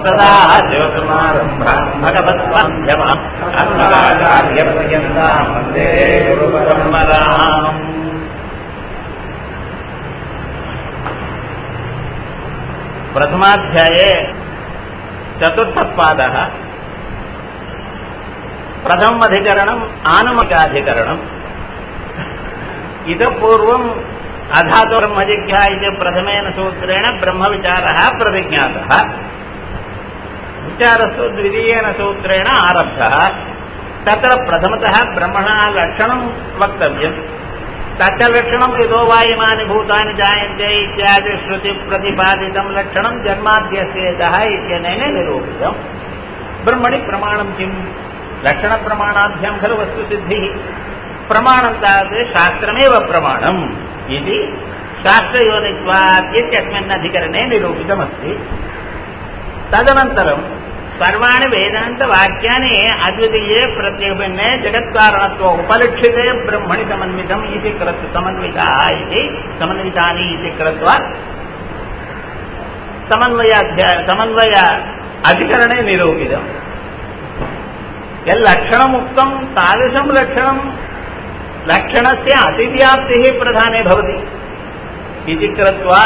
सदा ज्योतिर्मारम्भाम् भगवत्पान्ध्यमाम् अस्मदाचार्यपर्यन्ताम् वन्दे गुरुपरम्पराम् प्रथमाध्याये चतुर्थः पादः प्रथमधिकरणम् आनुमकाधिकरणम् इतः पूर्वम् अधातु ब्रह्मजिज्ञा इति प्रथमेन सूत्रेण ब्रह्मविचारः प्रतिज्ञातः विचारस्तु द्वितीयेन सूत्रेण आरब्धः तत्र प्रथमतः ब्रह्मणः लक्षणम् वक्तव्यम् तच्च लक्षणम् यतो वा इमानि भूतानि जायन्ते इत्यादि श्रुतिप्रतिपादितम् लक्षणम् जन्माद्यस्येतः इत्यनेन निरूपितम् ब्रह्मणि प्रमाणम् किम् लक्षणप्रमाणाभ्याम् खलु वस्तुसिद्धिः प्रमाणम् तावत् शास्त्रमेव प्रमाणम् इति शास्त्रयोनित्वात् इत्यस्मिन् अधिकरणे निरूपितमस्ति तदनन्तरम् सर्वाणि वेदान्तवाक्यानि अद्वितीये प्रत्यभिन्ने जगत्कारणत्व उपलक्षिते ब्रह्मणि समन्वितम् इति कृत् समन्विताः इति समन्वितानि इति कृत्वा समन्वयाध्या समन्वय अधिकरणे निरूपितम् यल्लक्षणमुक्तम् तादृशम् लक्षणम् लक्षणस्य अतिव्याप्तिः प्रधाने भवति इति कृत्वा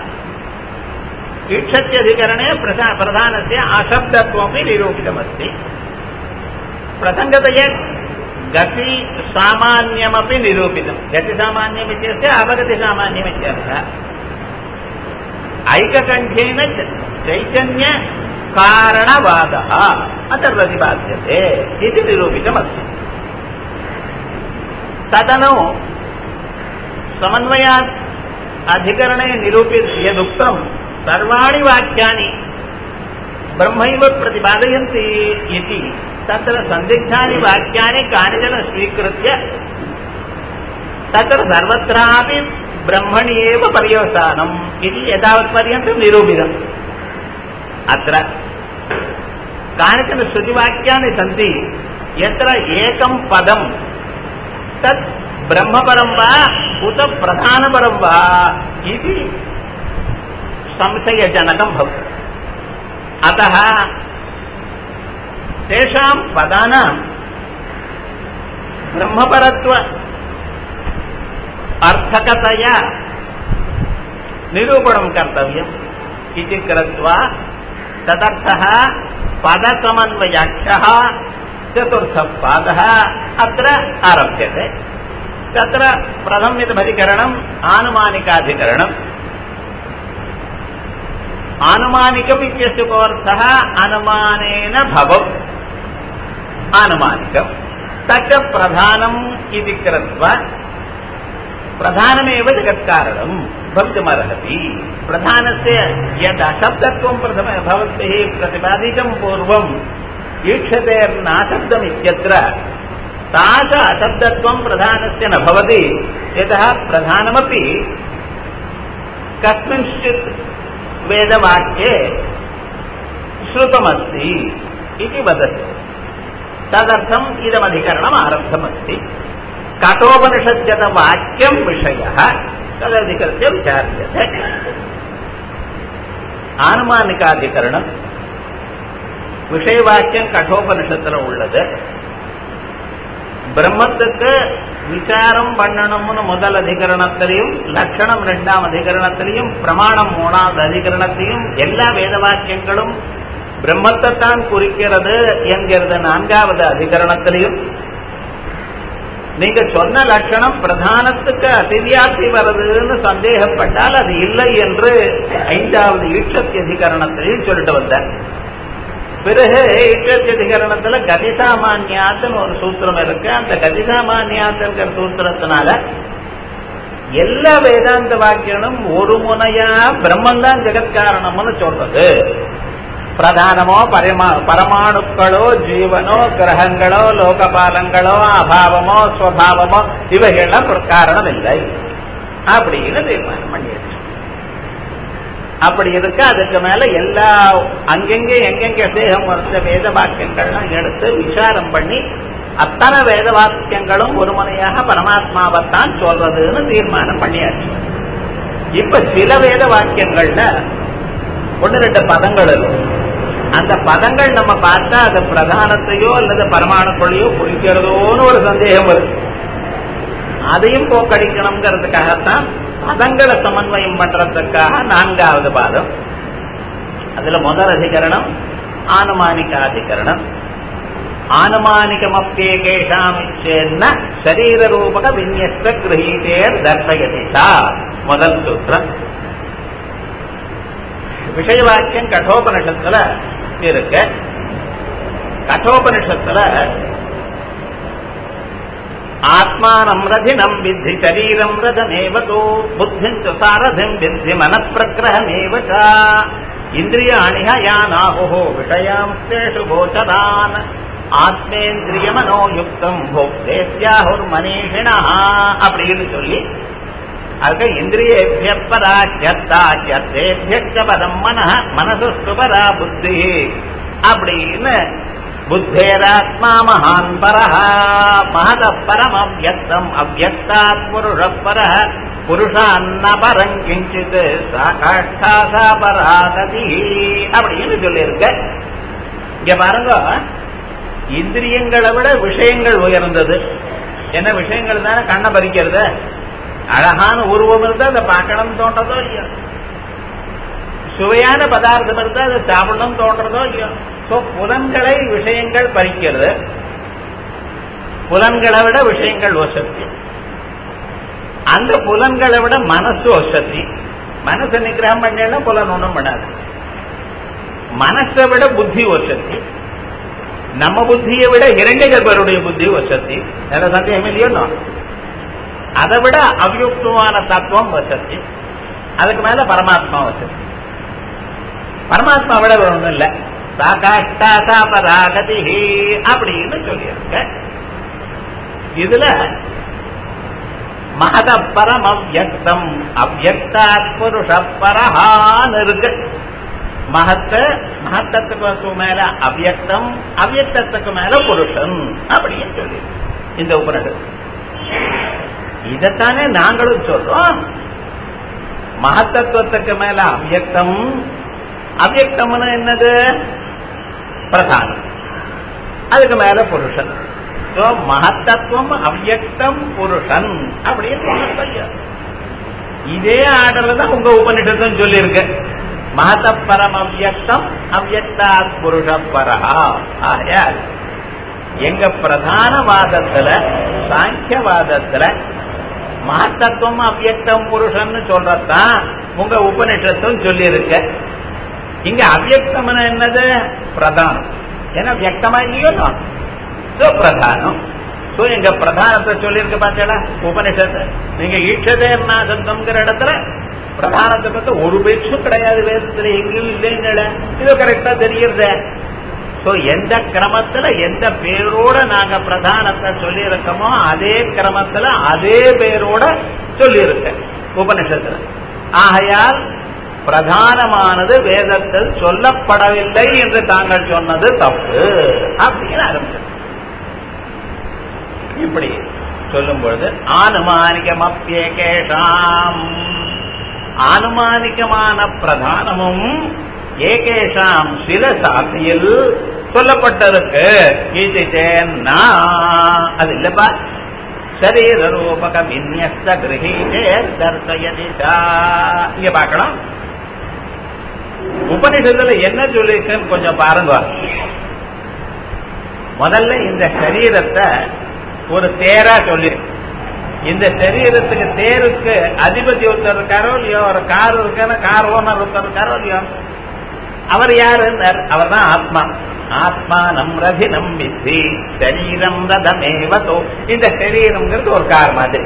ईक्षत्यधिकरणे प्रधानस्य अशब्दत्वमपि निरूपितमस्ति प्रसङ्गतया गति सामान्यमपि निरूपितम् गतिसामान्यमित्यस्य अवगतिसामान्यमित्यर्थः ऐककण्ठेन चैतन्य कारणवादः अत्र प्रतिपाद्यते इति निरूपितमस्ति तदनु समन्वयात् अधिकरणे निरूपित यदुक्तम् सर्वाणि वाक्यानि ब्रह्मैव प्रतिपादयन्ति इति तत्र सन्दिग्धानि वाक्यानि कानिचन स्वीकृत्य तत्र सर्वत्रापि ब्रह्मणि एव पर्यवसानम् इति एतावत्पर्यन्तं निरूपितम् अत्र कानिचन श्रुतिवाक्यानि सन्ति यत्र एकं पदं तत् ब्रह्मपरं वा उत प्रधानपरं वा इति संशयजनकं भवति अतः तेषां पदानां ब्रह्मपरत्व अर्थकतया निरूपणं कर्तव्यम् इति कृत्वा तदर्थः पदसमन्वयाख्यः चतुर्थः पादः अत्र आरभ्यते तत्र प्रथम्यतमधिकरणम् आनुमानिकाधिकरणम् आनुमानिकम् इत्यस्य कोऽर्थः अनुमानेन भवम् आनुमानिकम् तच्च प्रधानम् इति कृत्वा प्रधानमेव जगत्कारणम् भवितुमर्हति प्रधानस्य यद् अशब्दत्वम् प्रथम भवद्भिः प्रतिपादितम् पूर्वम् ईक्षतेर्नाशब्दमित्यत्र तास अशब्दत्वम् प्रधानस्य न भवति यतः प्रधानमपि कस्मिंश्चित् वेदवाक्ये श्रुतमस्ति इति वदति तदर्थम् इदमधिकरणम् आरब्धमस्ति कठोपनिषद्गतवाक्यम् विषयः तदधिकृत्य विचार्यते ஆனுமானிகாதிகரணம் விஷயவாக்கியம் கட்டோபனிஷத்துல உள்ளது பிரம்மத்துக்கு விசாரம் பண்ணணும்னு முதல் அதிகரணத்திலையும் லட்சணம் ரெண்டாம் அதிகரணத்திலையும் பிரமாணம் மூணாவது அதிகரணத்தையும் எல்லா வேத வாக்கியங்களும் பிரம்மத்தைத்தான் குறிக்கிறது என்கிறது நான்காவது அதிகரணத்திலையும் நீங்க சொன்ன லட்சணம் பிரதானத்துக்கு அதிவியாப்தி வருதுன்னு சந்தேகப்பட்டால் அது இல்லை என்று ஐந்தாவது ஈட்சத்தி அதிகரணத்திலையும் சொல்லிட்டு வந்தார் பிறகு ஈட்சத்தி அதிகரணத்துல கதிசாமான்யாத்துன்னு ஒரு சூத்திரம் இருக்கு அந்த கதிசாமான்யாத்துங்கிற சூத்திரத்தினால எல்லா வேதாந்த வாக்கியங்களும் ஒரு முனையா பிரம்மந்தான் ஜெகத்காரணம்னு சொல்றது பிரதானமோ பரிமா பரமாணுக்களோ ஜீவனோ கிரகங்களோ லோகபாலங்களோ அபாவமோ ஸ்வபாவமோ இவைகள்லாம் ஒரு காரணம் இல்லை அப்படின்னு தீர்மானம் பண்ணியாச்சு அப்படி இருக்க அதுக்கு மேல எல்லா அங்கெங்கே எங்கெங்க தேகம் வந்த வேத வாக்கியங்கள்லாம் எடுத்து விசாரம் பண்ணி அத்தனை வேத வாக்கியங்களும் ஒரு முறையாக பரமாத்மாவைத்தான் சொல்றதுன்னு தீர்மானம் பண்ணியாச்சு இப்ப சில வேத வாக்கியங்கள்ல ஒன்னு ரெண்டு பதங்கள் இருக்கு அந்த பதங்கள் நம்ம பார்த்தா அது பிரதானத்தையோ அல்லது பரமாணுக்குள்ளையோ குறிக்கிறதோன்னு ஒரு சந்தேகம் வருது அதையும் போக்கடிக்கணுங்கிறதுக்காகத்தான் பதங்களை சமன்வயம் பண்றதுக்காக நான்காவது பாதம் அதுல முதல் அதிகரணம் ஆனுமானிகாதிகரணம் ஆனுமானிகமப்பியேகேஷாம் இச்சேன்ன சரீரரூபக விநியஸ்த கிரகீதேர் தர்சயதிஷா முதல் சூத்திரம் விஷயவாக்கியம் கட்டோபனிஷத்துல இருக்கு கட்டோபனிஷத்துல ஆத்மானம் ரதினம் வித்தி சரீரம் ரதமேவ தோ புத்திம் சாரதிம் வித்தி மனப்பிரகிரகமேவ இந்திரியாணிஹ யானாஹோ விஷயாம்சேஷு கோச்சரான் ஆத்மேந்திரியமனோ யுக்தம் போக்தேத்யாஹுர் மனீஷிணா அப்படின்னு சொல்லி அதுக்கு இந்திரியேபிய பராச்சேபிய பரம் மன மனசு பரா புத்தி அப்படின்னு புத்தேராத்மா மகான் பரஹ மகத பரம் அவ்வக்தம் அவ்வக்தாத் புருஷ பரஹ புருஷான்ன பரம் கிஞ்சித் சாட்சா பராகதி அப்படின்னு சொல்லியிருக்க இங்க பாருங்க இந்திரியங்களை விட விஷயங்கள் உயர்ந்தது என்ன விஷயங்கள் தானே கண்ணை பறிக்கிறது அழகான உருவம் இருந்தா அதை பார்க்கணும் தோன்றதோ இல்லையோ சுவையான பதார்த்தம் இருந்தா அதை சாப்பிடணும் தோன்றதோ இல்லையோ சோ புலன்களை விஷயங்கள் பறிக்கிறது புலன்களை விட விஷயங்கள் வசதி அந்த புலன்களை விட மனசு வசதி மனசை நிகிரகம் பண்ணா புலன் ஒண்ணும் பண்ணாது மனசை விட புத்தி வசதி நம்ம புத்தியை விட இரண்டிகர்களுடைய புத்தி வசதி வேற சந்தேகம் இல்லையோ அதை விட அவ்யுக்தமான தத்துவம் வசதி அதுக்கு மேல பரமாத்மா வசதி பரமாத்மா விட ஒண்ணும் இல்ல சாகாஷ்டாசா பராகதி அப்படின்னு சொல்லியிருக்க இதுல மகத பரம் அவ்வக்தம் அவ்வக்தாத் புருஷ பரஹான்னு இருக்கு மகத்த மகத்தத்துக்கு மேல அவ்யக்தம் அவ்யக்தத்துக்கு மேல புருஷன் அப்படின்னு சொல்லி இந்த உபநிஷத்து இதைத்தானே நாங்களும் சொல்றோம் மகத்தத்துவத்துக்கு மேல அவ்யக்தம் அவ்யக்தம்னு என்னது பிரதானம் அதுக்கு மேல புருஷன் மகத்தத்துவம் அவ்யக்தம் புருஷன் அப்படின்னு இதே ஆர்டர்ல தான் உங்க உபநிஷத்தும் சொல்லியிருக்கு மகத பரம் அவ்யக்தம் அவ்யக்தா புருஷ பரஹா ஆயால் எங்க பிரதான வாதத்துல சாங்கியவாதத்துல மகத்தத்துவம் அவ்யக்தம் புருஷன் சொல்றதான் உங்க உபநிஷத்தும் சொல்லி இருக்க இங்க அவ்யக்தம் என்னது பிரதானம் ஏன்னா வியக்தமா இல்லையோ பிரதானம் சோ எங்க பிரதானத்தை சொல்லியிருக்க பார்த்தீங்களா உபனிஷத்து நீங்க ஈட்சதே நாசந்தம்ங்கிற இடத்துல பிரதானத்தை பத்தி ஒரு பேச்சும் கிடையாது வேதத்துல எங்கேயும் இல்லைங்கள இது கரெக்டா தெரியறது சோ எந்த கிரமத்துல எந்த பேரோட நாங்க பிரதானத்தை சொல்லி இருக்கோமோ அதே கிரமத்துல அதே பேரோட சொல்லி இருக்க உபனிஷத்துல ஆகையால் பிரதானமானது வேதத்தில் சொல்லப்படவில்லை என்று தாங்கள் சொன்னது தப்பு அப்படின்னு ஆரம்பிச்சு இப்படி சொல்லும் பொழுது ஆனுமானிகம் அப்பியேகேஷாம் ஆனுமானிகமான பிரதானமும் ஏகேஷாம் சில சாத்தியில் சொல்லப்பட்டிருக்கு கீதிச்சேன்னா அது இல்லப்பா சரீர ரூபக விநியஸ்த கிரகீதே தர்சயதிஷா இங்க பார்க்கலாம் உபனிஷத்துல என்ன சொல்லிருக்குன்னு கொஞ்சம் பாருங்க முதல்ல இந்த சரீரத்தை ஒரு தேரா சொல்லிருக்கு இந்த சரீரத்துக்கு தேருக்கு அதிபதி ஒருத்தர் இருக்காரோ இல்லையோ ஒரு கார் இருக்கான கார் ஓனர் ஒருத்தர் இருக்காரோ இல்லையோ அவர் யாரு அவர் தான் ஆத்மா ஆத்மா நம் ரதினம் வித்தி சரீரம் ரதமேவதோ இந்த சரீரம்ங்கிறது ஒரு கார் மாதிரி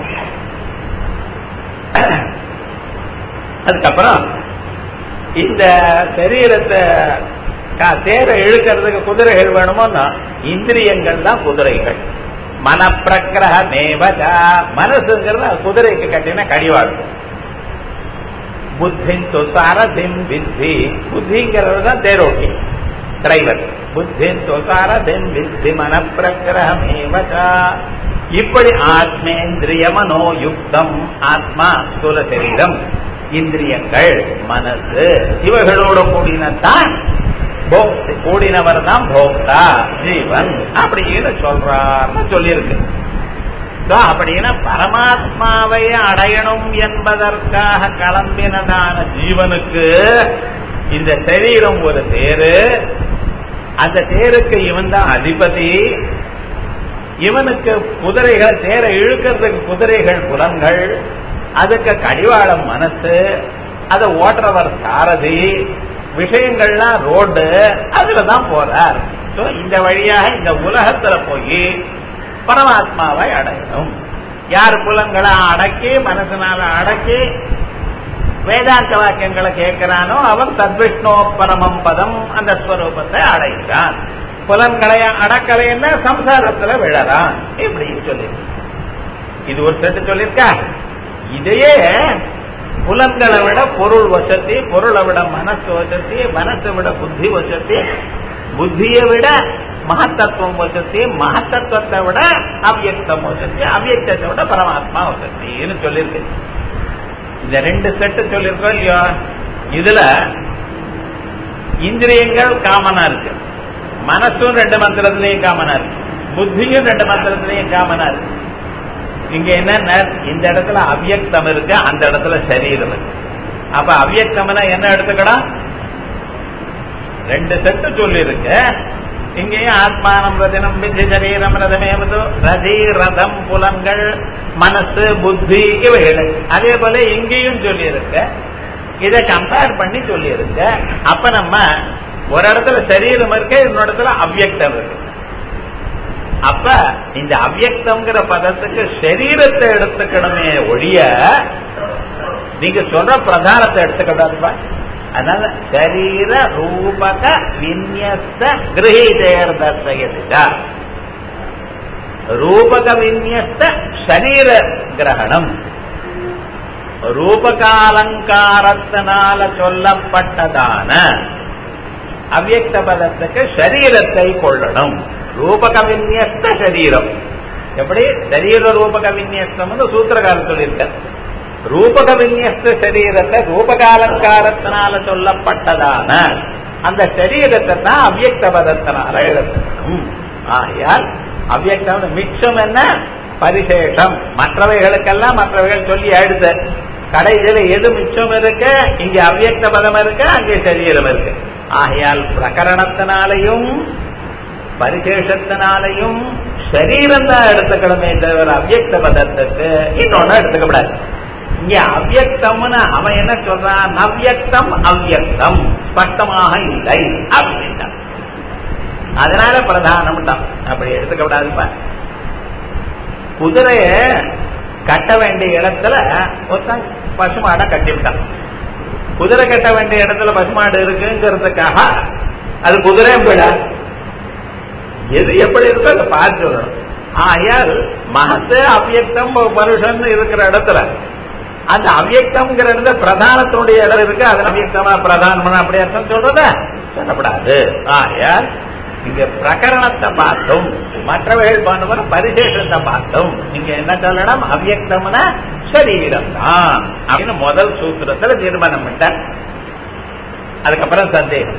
அதுக்கப்புறம் இந்த சரீரத்தை தேரை இழுக்கிறதுக்கு குதிரைகள் வேணுமோன்னா இந்திரியங்கள் தான் குதிரைகள் மனப்பிரகிரகமேவதா மனசுங்கிறது குதிரைக்கு கட்டின கடிவாடு புத்தின் சாரதிம் வித்தி புத்திங்கிறது தான் தேரோட்டி டிரைவர் புத்தின் சாரதிம் வித்தி மனப்பிரகிரகமேவதா இப்படி ஆத்மேந்திரிய மனோ யுக்தம் ஆத்மா ஸ்தூல சரீரம் இந்திரியங்கள் மனசு இவைகளோட கூடினத்தான் கூடினவர் தான் போக்தா ஜீவன் அப்படின்னு சொல்றார்னு சொல்லியிருக்கு So, அப்படின்னா பரமாத்மாவை அடையணும் என்பதற்காக கிளம்பினதான ஜீவனுக்கு இந்த சரீரம் ஒரு தேரு அந்த தேருக்கு இவன் தான் அதிபதி இவனுக்கு குதிரைகள் தேரை இழுக்கிறதுக்கு குதிரைகள் புலன்கள் அதுக்கு கடிவாளம் மனசு அதை ஓட்டுறவர் சாரதி விஷயங்கள்லாம் ரோடு அதுல தான் போறார் So, இந்த வழியாக இந்த உலகத்துல போய் பரமாத்மாவை அடையணும் யார் புலங்களை அடக்கி மனசனால அடக்கி வேதாந்த வாக்கியங்களை கேட்கிறானோ அவன் சத்விஷ்ணோ பரமம் பதம் அந்த ஸ்வரூபத்தை அடைகிறான் புலன்களை அடக்கலைன்னா சம்சாரத்துல விழறான் இப்படின்னு சொல்லி இது ஒரு செட்டு சொல்லியிருக்கா இதையே புலன்களை விட பொருள் வசதி பொருளை விட மனசு வசதி மனசை விட புத்தி வசதி புத்தியை விட மகத்தத்துவம் வசதி மகத்தத்துவத்தை விட அவ்யக்தம் வசதி அவ்யக்தத்தை விட பரமாத்மா வசத்தின்னு சொல்லியிருக்கு இந்த ரெண்டு செட்டு சொல்லியிருக்கோம் இல்லையோ இதுல இந்திரியங்கள் காமனா இருக்கு மனசும் ரெண்டு மந்திரத்திலையும் காமனா இருக்கு புத்தியும் ரெண்டு மந்திரத்திலையும் காமனா இருக்கு இங்க என்ன இந்த இடத்துல அவ்யக்தம் இருக்கு அந்த இடத்துல சரீரம் இருக்கு அப்ப அவ்யக்தம்னா என்ன எடுத்துக்கலாம் ரெண்டு செட்டு சொல்லி இருக்கு இங்கேயும் ஆத்மானம் ரதினம் வித்தி சரீரம் ரதமேவது ரதி ரதம் புலன்கள் மனசு புத்தி இவைகள் அதே போல இங்கேயும் சொல்லி இருக்கு இதை கம்பேர் பண்ணி சொல்லி இருக்கு அப்ப நம்ம ஒரு இடத்துல சரீரம் இருக்கு இன்னொரு இடத்துல அவ்யக்தம் இருக்கு அப்ப இந்த அவ்யக்தம்ங்கிற பதத்துக்கு சரீரத்தை எடுத்துக்கணுமே ஒழிய நீங்க சொல்ற பிரதானத்தை எடுத்துக்கூடாதுப்பா அதனால சரீர ரூபக விநியஸ்த கிரகீதேர்தர்சயதிதா ரூபக விநியஸ்த சரீர கிரகணம் ரூபகாலங்காரத்தினால சொல்லப்பட்டதான அவ்யக்த பதத்துக்கு சரீரத்தை கொள்ளணும் ரூபக விநியஸ்த சரீரம் எப்படி சரீர ரூபக விநியஸ்தம் சூத்திரகாரம் சொல்லியிருக்க ரூபக விநியஸ்த சரீரத்தை ரூபகாலங்காரத்தினால சொல்லப்பட்டதான அந்த சரீரத்தை தான் அவ்யக்த பதத்தினால எழுதணும் ஆகையால் அவ்யக்தம் மிச்சம் என்ன பரிசேஷம் மற்றவைகளுக்கெல்லாம் மற்றவைகள் சொல்லி ஆயிடுது கடைசியில எது மிச்சம் இருக்கு இங்க அவ்யக்த பதம் இருக்கு அங்கே சரீரம் இருக்கு ஆகையால் பிரகரணத்தினாலையும் பரிசேஷத்தினாலையும் சரீரம் தான் எடுத்துக்கணுமே தவிர அவ்யக்த பதத்துக்கு இன்னொன்னு எடுத்துக்கப்படாது இங்க அவ்யக்தம்னு அவன் என்ன சொல்றான் நவ்யக்தம் அவ்யக்தம் ஸ்பஷ்டமாக இல்லை அப்படின்ட்டான் அதனால பிரதானம் தான் அப்படி எடுத்துக்கப்படாதுப்பா குதிரைய கட்ட வேண்டிய இடத்துல ஒருத்தன் பசுமாடை கட்டிவிட்டான் குதிரை கட்ட வேண்டிய இடத்துல பசுமாடு இருக்குங்கிறதுக்காக அது குதிரை விட எது எப்படி இருக்கோ அதை பார்த்து சொல்லணும் ஆயால் மகத்து அவ்யக்தம் மனுஷன் இருக்கிற இடத்துல அந்த அவ்யக்தம்ங்கிற இடத்துல பிரதானத்தினுடைய இடம் இருக்கு அது அவ்யக்தமா பிரதானமா அப்படி அர்த்தம் சொல்றத சொல்லப்படாது ஆயால் இங்க பிரகரணத்தை பார்த்தும் மற்றவர்கள் பண்ணுவன பரிசேஷத்தை பார்த்தும் நீங்க என்ன சொல்லணும் அவ்யக்தம்னா சரீரம் தான் அப்படின்னு முதல் சூத்திரத்துல தீர்மானம் பண்ணிட்டார் அதுக்கப்புறம் சந்தேகம்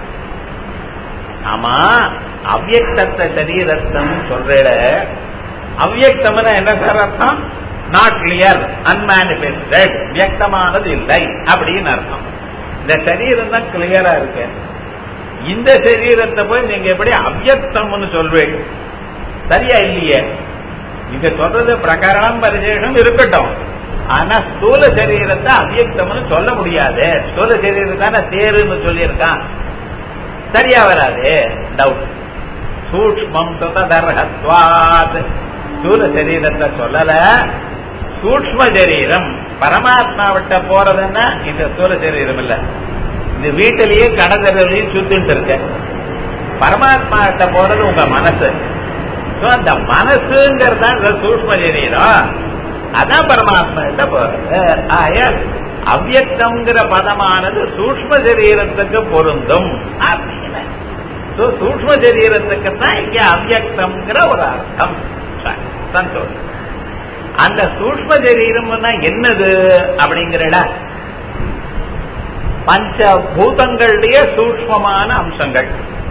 ஆமா அவ்யக்தத்தை சரீரத்தம் சொல்ற அவ்யக்தம்னா என்ன சார் அர்த்தம் நாட் கிளியர் அன்மேனிபெஸ்டட் வியக்தமானது இல்லை அப்படின்னு அர்த்தம் இந்த சரீரம் தான் கிளியரா இருக்கு இந்த சரீரத்தை போய் நீங்க எப்படி அவ்யக்தம்னு சொல்வீங்க சரியா இல்லையே நீங்க சொல்றது பிரகரணம் பரிசேஷம் இருக்கட்டும் ஆனா ஸ்தூல சரீரத்தை அவ்யக்தம்னு சொல்ல முடியாது ஸ்தூல சரீரம் தானே தேருன்னு சொல்லியிருக்கான் சரியா வராது டவுட் சூக்மம் சுதர்ஹத்வாத் ஸ்தூல சரீரத்தை சொல்லல சூக்ம சரீரம் பரமாத்மா விட்ட போறதுன்னா இந்த ஸ்தூல சரீரம் இல்ல இந்த வீட்டிலேயே கடற்கரையிலையும் சுத்திட்டு இருக்க பரமாத்மா கிட்ட போறது உங்க மனசு அந்த மனசுங்கிறது தான் சூக்ம சரீரம் அதான் பரமாத்மா கிட்ட போறது ஆயால் அவ்யக்தம்ங்கிற பதமானது சூக்ம சரீரத்துக்கு பொருந்தும் அப்படின்னு சூக்ம சரீரத்துக்கு தான் இங்க அவ்யக்தம்ங்கிற ஒரு அர்த்தம் சந்தோஷம் அந்த சூக்ம சரீரம்னா என்னது அப்படிங்கிற பஞ்ச பூதங்களுடைய சூக்மமான அம்சங்கள்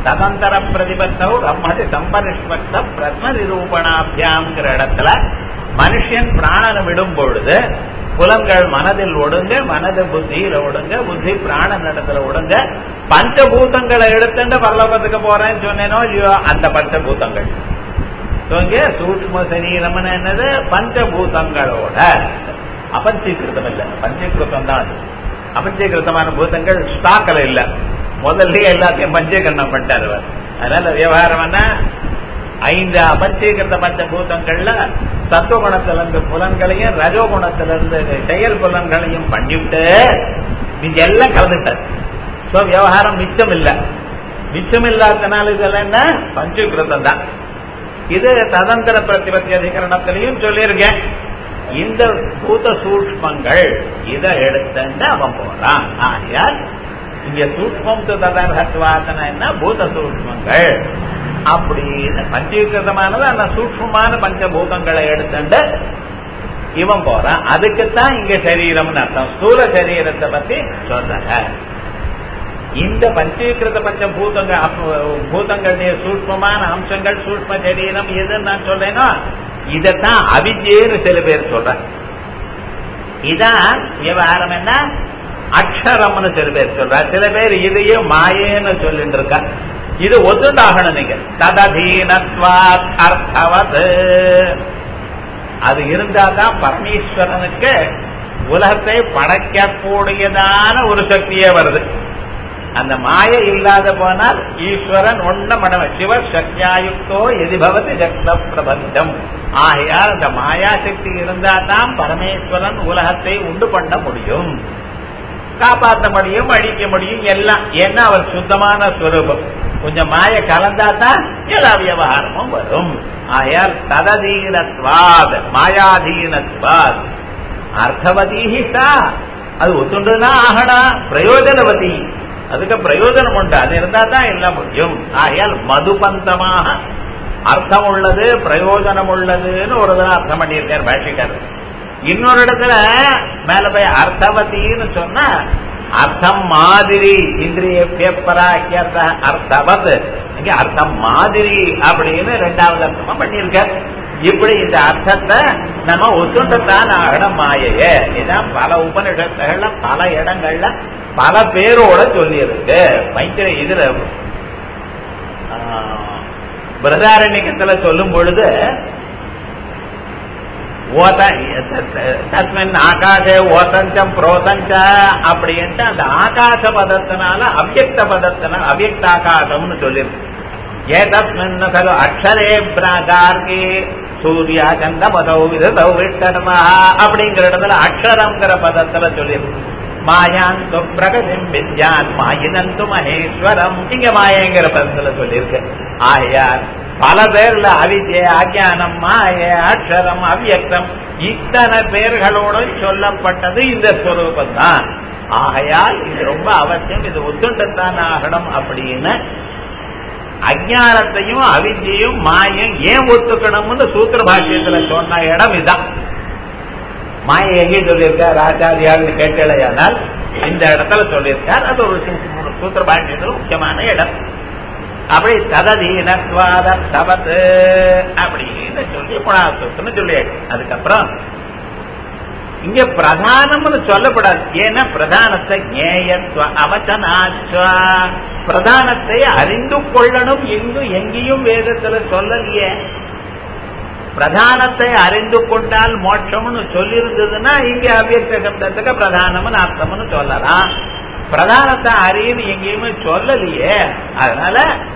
ததந்தர பிரதிபத்தோ பிரம்மதி சம்பரிஷ்பத்த பிரத்ம நிரூபணாபியாங்கிற இடத்துல மனுஷன் பிராணனை விடும் பொழுது புலன்கள் மனதில் ஒடுங்க மனது புத்தியில ஒடுங்க புத்தி பிராணன் இடத்துல ஒடுங்க பஞ்சபூதங்களை எடுத்துட்டு பரலோகத்துக்கு போறேன்னு சொன்னேனோ இல்லையோ அந்த பஞ்சபூதங்கள் இங்க சூக்ம சரீரம்னு என்னது பஞ்சபூதங்களோட அபஞ்சீகிருதம் இல்ல பஞ்சீகிருதம் தான் அது அபஞ்சீகிருதமான பூதங்கள் ஸ்டாக்ல இல்ல முதல்ல எல்லாத்தையும் பஞ்சீகரணம் பண்ணிட்டாரு அவர் அதனால விவகாரம் ஐந்து அபஞ்சீகிருத பஞ்சபூதங்கள்ல சத்துவகுணத்திலிருந்து புலன்களையும் ரஜோகுணத்திலிருந்து செயல் புலன்களையும் பண்ணிவிட்டு நீங்க எல்லாம் கலந்துட்டார் சோ விவகாரம் மிச்சம் இல்ல மிச்சம் இல்லாதனால இதெல்லாம் என்ன பஞ்சீகிருதம் தான் இது ததந்திர பிரதிபத்தி அதிகரணத்திலையும் சொல்லியிருக்கேன் இந்த பூத சூஷ்மங்கள் இதை எடுத்துட்டு அவன் போறான் ஆகையால் இங்க சூஷ்மம் ததர்ஹத்வாசன என்ன பூத சூஷ்மங்கள் அப்படின்னு பஞ்சீகிருதமானது அந்த சூக்மமான பஞ்சபூதங்களை எடுத்துட்டு இவன் போறான் அதுக்குத்தான் இங்க சரீரம்னு அர்த்தம் ஸ்தூல சரீரத்தை பத்தி சொல்றாங்க இந்த பஞ்சீகிருத பஞ்ச பூதங்க பூதங்களுடைய சூட்சமான அம்சங்கள் சூட்சம சரீரம் எதுன்னு நான் சொல்றேனோ இதத்தான் அவிஜேன்னு சில பேர் சொல்றாங்க இதான் விவகாரம் என்ன அக்ஷரம்னு சில பேர் சொல்றாங்க சில பேர் இதையே மாயேன்னு சொல்லிட்டு இருக்கா இது ஒத்துண்டாகணும் நீங்க தததீனத்வாத் அர்த்தவது அது இருந்தாதான் பரமேஸ்வரனுக்கு உலகத்தை படைக்கக்கூடியதான ஒரு சக்தியே வருது அந்த மாய இல்லாத போனால் ஈஸ்வரன் ஒண்ண மடம சிவ சக்தியாயுக்தோ எதிபவதி ஜக்த பிரபஞ்சம் ஆகையால் அந்த மாயா சக்தி இருந்தா தான் பரமேஸ்வரன் உலகத்தை உண்டு பண்ண முடியும் காப்பாற்ற முடியும் அழிக்க முடியும் எல்லாம் ஏன்னா அவர் சுத்தமான ஸ்வரூபம் கொஞ்சம் மாய கலந்தா தான் எல்லா விவகாரமும் வரும் ஆயால் தததீனத்வாத் மாயாதீனத்வாத் அர்த்தவதீஹி சா அது ஒத்துண்டுனா ஆகடா பிரயோஜனவதி அதுக்கு பிரயோஜனம் உண்டு அது இருந்தா தான் எல்லாம் முடியும் ஆகையால் மதுபந்தமாக அர்த்தம் உள்ளது பிரயோஜனம் உள்ளதுன்னு ஒரு தடவை அர்த்தம் பண்ணியிருக்கார் பாஷிக்காரர் இன்னொரு இடத்துல மேல போய் அர்த்தவத்தின்னு சொன்னா அர்த்தம் மாதிரி இந்திரிய பராக்கியர்த்த அர்த்தவத் இங்க அர்த்தம் மாதிரி அப்படின்னு ரெண்டாவது அர்த்தமா பண்ணியிருக்கார் இப்படி இந்த அர்த்தத்தை நம்ம ஒத்துண்டத்தான் ஆகணும் மாயைய இதான் பல உபனிஷத்துகள்ல பல இடங்கள்ல பல பேரோட சொல்லியிருக்கு மைத்திர இதுல பிரதாரண்யத்துல சொல்லும் பொழுது தஸ்மின் ஆகாஷே ஓசஞ்சம் புரோசஞ்ச அப்படின்ட்டு அந்த ஆகாச பதத்தினால அவ்யக்த பதத்தினால அவ்யக்த ஆகாசம்னு சொல்லிருக்கு ஏதஸ்மின் சலு அக்ஷரே பிராகார்கி சூர்யா சந்த பதௌ விதௌ விட்டர்மா அப்படிங்கிற இடத்துல அக்ஷரம்ங்கிற பதத்துல சொல்லியிருக்கு மாயாந்து பிரகதிம் வித்யான் மாயினந்து மகேஸ்வரம் இங்க மாயங்கிற பதத்துல சொல்லியிருக்கு ஆயார் பல பேர்ல அவித்ய அஜானம் மாய அக்ஷரம் அவ்யக்தம் இத்தனை பேர்களோடு சொல்லப்பட்டது இந்த ஸ்வரூபம் தான் ஆகையால் இது ரொம்ப அவசியம் இது ஒத்துண்டத்தான் ஆகணும் அப்படின்னு அஜானத்தையும் அவித்யையும் மாயம் ஏன் ஒத்துக்கணும்னு சூத்திர பாஷ்யத்துல சொன்ன இடம் இதான் மாயை எங்கே சொல்லியிருக்கார் ஆச்சாரியாள்னு கேட்டலையானால் இந்த இடத்துல சொல்லியிருக்கார் அது ஒரு சூத்திர பாஷ்யத்துல முக்கியமான இடம் அப்படி தததீனத்வாத தபத்து அப்படின்னு சொல்லி புனாசுன்னு சொல்லியாச்சு அதுக்கப்புறம் இங்க பிரதானம்னு சொல்லப்படாது ஏன்னா பிரதானத்தை ஞேயத்வ அவச்சனாச்சுவா பிரதானத்தை அறிந்து கொள்ளணும் எங்கும் எங்கேயும் வேதத்துல சொல்லலையே பிரதானத்தை அறிந்து கொண்டால் மோட்சம்னு சொல்லியிருந்ததுன்னா இங்க அவ்யக்த சப்தத்துக்கு பிரதானம்னு அர்த்தம்னு சொல்லலாம் பிரதானத்தை அறியுன்னு எங்கேயுமே சொல்லலையே அதனால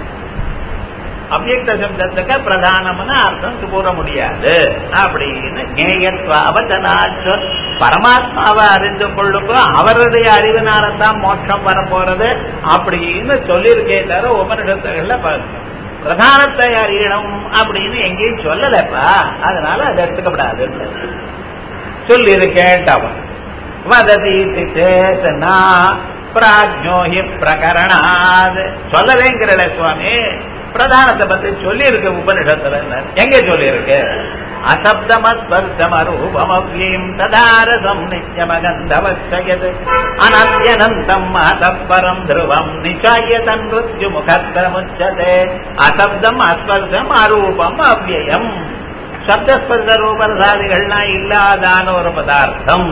அவ்யக்த சப்தத்துக்கு பிரதானம்னு அர்த்தம் கூற முடியாது அப்படின்னு ஞேயத்வாவச்சனாச்சு பரமாத்மாவை அறிந்து கொள்ளுக்கோ அவருடைய அறிவினால்தான் மோட்சம் வரப்போறது அப்படின்னு சொல்லியிருக்கே தவிர உபனிஷத்துகள்ல பிரதானத்தை அறியணும் அப்படின்னு எங்கேயும் சொல்லலப்பா அதனால அதை எடுத்துக்கப்படாது சொல்லியிருக்கேன் வததி சேத்தனா பிராஜ்யோஹி பிரகரணாது சொல்லலேங்கிறல சுவாமி பிரதானத்தை பத்தி சொல்லி இருக்கு உபனிஷத்துல எங்க சொல்லி இருக்கு அசப்தமஸ்பர்சமரூபமவ்யம் ததாரசம் நித்யமகந்தவச்சயத் அனத்யனந்தம் மாதப்பரம் த்ருவம் நிச்சாய தன்ருத்யு முகத்தமுச்சதே அசப்தம் அஸ்பர்சம் அரூபம் அவ்யயம் சப்தஸ்பர்ச ரூபரசாதிகள்லாம் இல்லாதான ஒரு பதார்த்தம்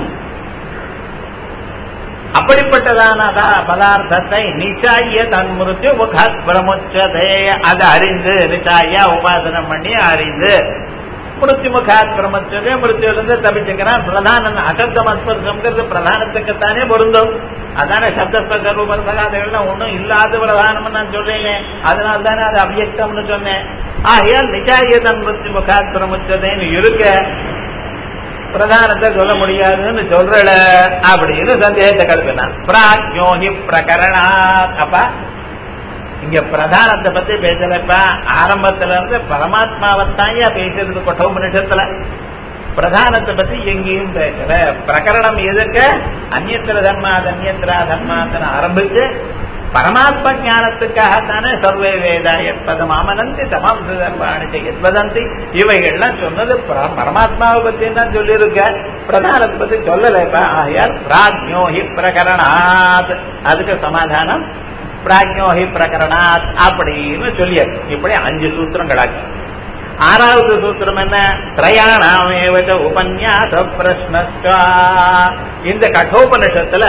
அப்படிப்பட்டதான பதார்த்தத்தை நிச்சாய தன்முருத்து முகாத் பிரமுச்சதே அதை அறிந்து நிச்சாய உபாசனம் பண்ணி அறிந்து மிருத்யு முகாத் பிரமுச்சதே மிருத்யிலிருந்து தப்பிச்சுக்கிறான் பிரதான அசப்தம் அஸ்பர்சம்ங்கிறது பிரதானத்துக்குத்தானே பொருந்தும் அதானே சப்தஸ்பர்ச ரூபரசாதிகள்லாம் ஒன்றும் இல்லாத பிரதானம் நான் சொல்றேன் அதனால தானே அது அவ்யக்தம்னு சொன்னேன் ஆகையால் நிச்சாய தன் மிருத்யு முகாத் பிரமுச்சதேன்னு இருக்க பிரதானத்தை சொல்ல முடியாதுன்னு சொல்றல அப்படின்னு சந்தேகத்தை கலப்பினான் பிராஜ்யோஹி பிரகரணா அப்பா இங்க பிரதானத்தை பத்தி பேசலப்பா ஆரம்பத்துல இருந்து பரமாத்மாவத்தாயா பேசுறது கொட்டோபனிஷத்துல பிரதானத்தை பத்தி எங்கேயும் பேசல பிரகரணம் எதுக்கு அந்நியத்திர தர்மாத் அந்நியத்திரா தர்மாத்தன ஆரம்பிச்சு பரமாத்ம ஞானத்துக்காகத்தானே சர்வே வேதா எப்பதம் அமனந்தி தமாம் தர்மாணி எத்வதந்தி இவைகள்லாம் சொன்னது பரமாத்மாவை பத்தி தான் சொல்லியிருக்க பிரதானத்தை பத்தி சொல்லலைப்பா ஆயார் பிராஜ்யோஹி பிரகரணாத் அதுக்கு சமாதானம் பிராஜ்யோஹி பிரகரணாத் அப்படின்னு சொல்லியார் இப்படி அஞ்சு சூத்திரங்களாச்சு ஆறாவது சூத்திரம் என்ன திரயாணாமேவச்ச உபன்யாச பிரஷ்னஸ்கா இந்த கட்டோபனிஷத்துல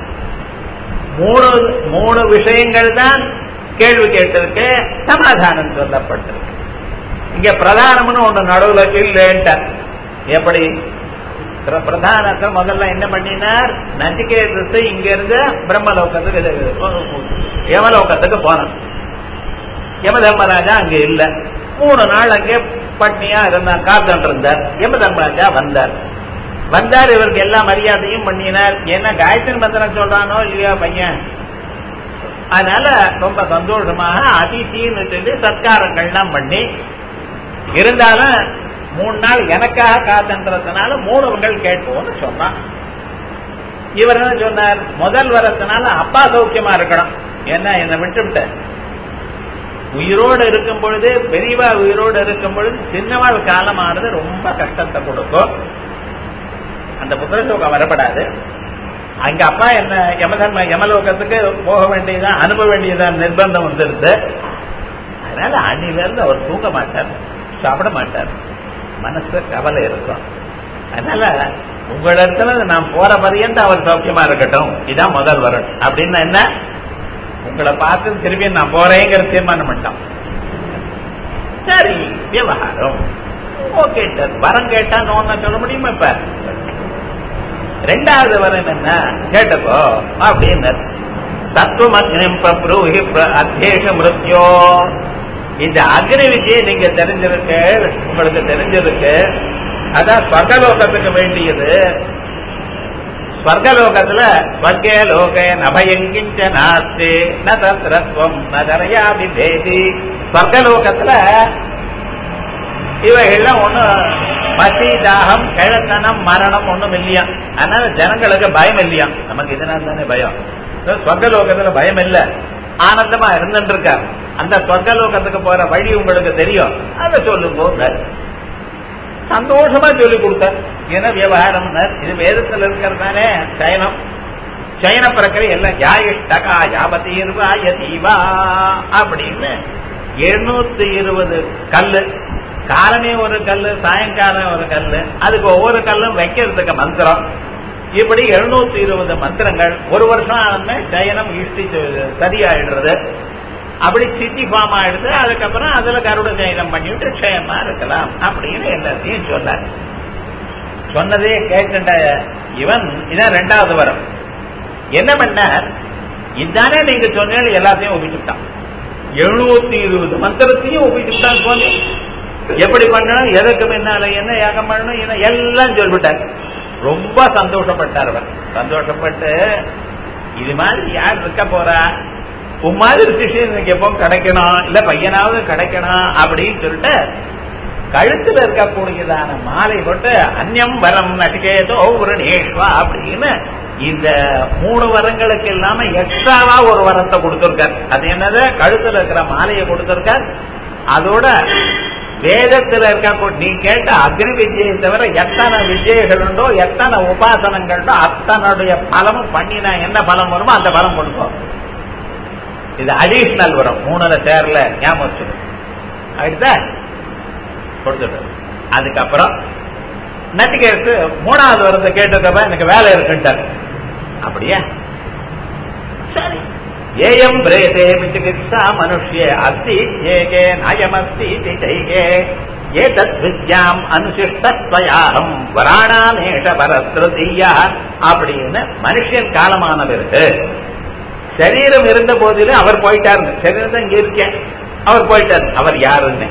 மூணு மூணு விஷயங்கள் தான் கேள்வி கேட்டிருக்கு சமாதானம் சொல்லப்பட்டிருக்கு இங்க பிரதானம்னு ஒண்ணு நடுவுல இல்லைன்ட்ட எப்படி பிரதானத்தை முதல்ல என்ன பண்ணினார் நச்சிகேதத்தை இங்க இருந்து பிரம்மலோகத்துக்கு யமலோகத்துக்கு போனான் யம தர்மராஜா அங்க இல்ல மூணு நாள் அங்கே பட்னியா இருந்தார் காத்துட்டு இருந்தார் யம தர்மராஜா வந்தார் வந்தார் இவருக்கு எல்லா மரியாதையும் பண்ணினார் என்ன காயத்ரி மந்திரம் சொல்றானோ இல்லையா பையன் அதனால ரொம்ப சந்தோஷமாக அதித்தின்னு சொல்லி சத்காரங்கள்லாம் பண்ணி இருந்தாலும் மூணு நாள் எனக்காக காத்துன்றதுனால மூணு வங்கள் கேட்போம்னு சொன்னான் இவர் என்ன சொன்னார் முதல் வரத்தினால அப்பா சௌக்கியமா இருக்கணும் என்ன என்னை விட்டுவிட்ட உயிரோடு இருக்கும் பொழுது பெரியவா உயிரோடு இருக்கும் பொழுது சின்னவாள் காலமானது ரொம்ப கஷ்டத்தை கொடுக்கும் அந்த புத்திரசோகம் வரப்படாது அங்க அப்பா என்ன யமதர்ம யமலோகத்துக்கு போக வேண்டியதான் அனுப்ப வேண்டியதான் நிர்பந்தம் வந்துருது அதனால அன்னில இருந்து அவர் தூங்க மாட்டார் சாப்பிட மாட்டார் மனசு கவலை இருக்கும் அதனால உங்களிடத்துல நான் போற பரியந்த அவர் சௌக்கியமா இருக்கட்டும் இதான் முதல் வரும் அப்படின்னா என்ன உங்களை பார்த்து திரும்பி நான் போறேங்கிற தீர்மானம் பண்ணிட்டான் சரி விவகாரம் ஓகே சார் வரம் கேட்டா நோன்னு சொல்ல முடியுமா இப்ப ரெண்டாவது வரம் என்ன கேட்டப்போ அப்படின்னு தத்துவம் அக்னிம் பிரப்ரூஹி அத்தேஷ மிருத்யோ இந்த அக்னி விஜயை நீங்க தெரிஞ்சிருக்கு உங்களுக்கு தெரிஞ்சிருக்கு அதான் ஸ்வர்கலோகத்துக்கு வேண்டியது ஸ்வர்கலோகத்துல ஸ்வர்கே லோகே நபயங்கிஞ்ச நாஸ்தி ந தத்ரத்வம் ந தரையா விபேதி ஸ்வர்கலோகத்துல இவைகள்லாம் ஒண்ணு பசி தாகம் கிழத்தனம் மரணம் ஒண்ணும் இல்லையா அதனால ஜனங்களுக்கு பயம் இல்லையா நமக்கு இதனால தானே பயம் ஸ்வர்கலோகத்துல பயம் இல்ல ஆனந்தமா இருந்துட்டு இருக்கார் அந்த சொர்க்கலோகத்துக்கு போற வழி உங்களுக்கு தெரியும் அதை சொல்லுங்க சந்தோஷமா சொல்லி கொடுத்தார் ஏன்னா விவகாரம் இது வேதத்தில் இருக்கிறதானே சயனம் சயன பிரக்கிரை எல்லாம் யாயிஷ்டகா யாபத்தீர்வா யதீவா அப்படின்னு எழுநூத்தி இருபது கல்லு காலமே ஒரு கல்லு சாயங்காலம் ஒரு கல்லு அதுக்கு ஒவ்வொரு கல்லும் வைக்கிறதுக்கு மந்திரம் இப்படி எழுநூத்தி இருபது மந்திரங்கள் ஒரு வருஷம் ஆனமே சயனம் இஷ்டி சரியாயிடுறது அப்படி சித்தி ஃபார்ம் ஆயிடுது அதுக்கப்புறம் அதுல கருட சயனம் பண்ணிவிட்டு க்ஷயமா இருக்கலாம் அப்படின்னு எல்லாத்தையும் சொன்னார் சொன்னதே கேட்கின்ற இவன் இதான் ரெண்டாவது வரம் என்ன பண்ணார் இதானே நீங்க சொன்னீங்க எல்லாத்தையும் ஒப்பிச்சுட்டான் எழுநூத்தி இருபது மந்திரத்தையும் ஒப்பிச்சுட்டான் சுவாமி எப்படி பண்ணணும் எதற்கு முன்னால என்ன யாகம் பண்ணணும் என்ன எல்லாம் சொல்லிவிட்டார் ரொம்ப சந்தோஷப்பட்டார் அவர் சந்தோஷப்பட்டு இது மாதிரி யார் இருக்க போறா உன் மாதிரி சிஷியன் எனக்கு எப்போ கிடைக்கணும் இல்ல பையனாவது கிடைக்கணும் அப்படின்னு சொல்லிட்டு கழுத்துல இருக்கக்கூடியதான மாலை போட்டு அந்யம் வரம் நடிகேதோ ஒரு நேஷ்வா அப்படின்னு இந்த மூணு வரங்களுக்கு இல்லாம எக்ஸ்ட்ராவா ஒரு வரத்தை கொடுத்திருக்கார் அது என்னது கழுத்துல இருக்கிற மாலையை கொடுத்திருக்கார் அதோட வேதத்துல இருக்க நீ கேட்ட அக்னி வித்யை தவிர எத்தனை விஜயங்கள் உண்டோ எத்தனை உபாசனங்கள் உண்டோ அத்தனுடைய பலமும் பண்ணினா என்ன பலம் வருமோ அந்த பலம் கொடுக்கும் இது அடிஷனல் வரும் மூணுல சேரல ஞாபகம் வச்சுக்கணும் ஆயிடுதா கொடுத்துட்டு அதுக்கப்புறம் நட்டிகேட்டு மூணாவது வரத்தை கேட்டதப்ப எனக்கு வேலை இருக்குன்ட்டார் அப்படியா சரி ஏயம் பிரேதே விசிகித்சா மனுஷ்ய அஸ்தி ஏகே நயமஸ்தி திசைகே ஏதத் வித்யாம் அனுசிஷ்டத்வயாகம் வராணாமேஷ பரஸ்ருதியா அப்படின்னு மனுஷன் காலமானவருக்கு சரீரம் இருந்த போதிலும் அவர் போயிட்டாரு சரீரம் தான் இங்க இருக்கேன் அவர் போயிட்டார் அவர் யாருன்னு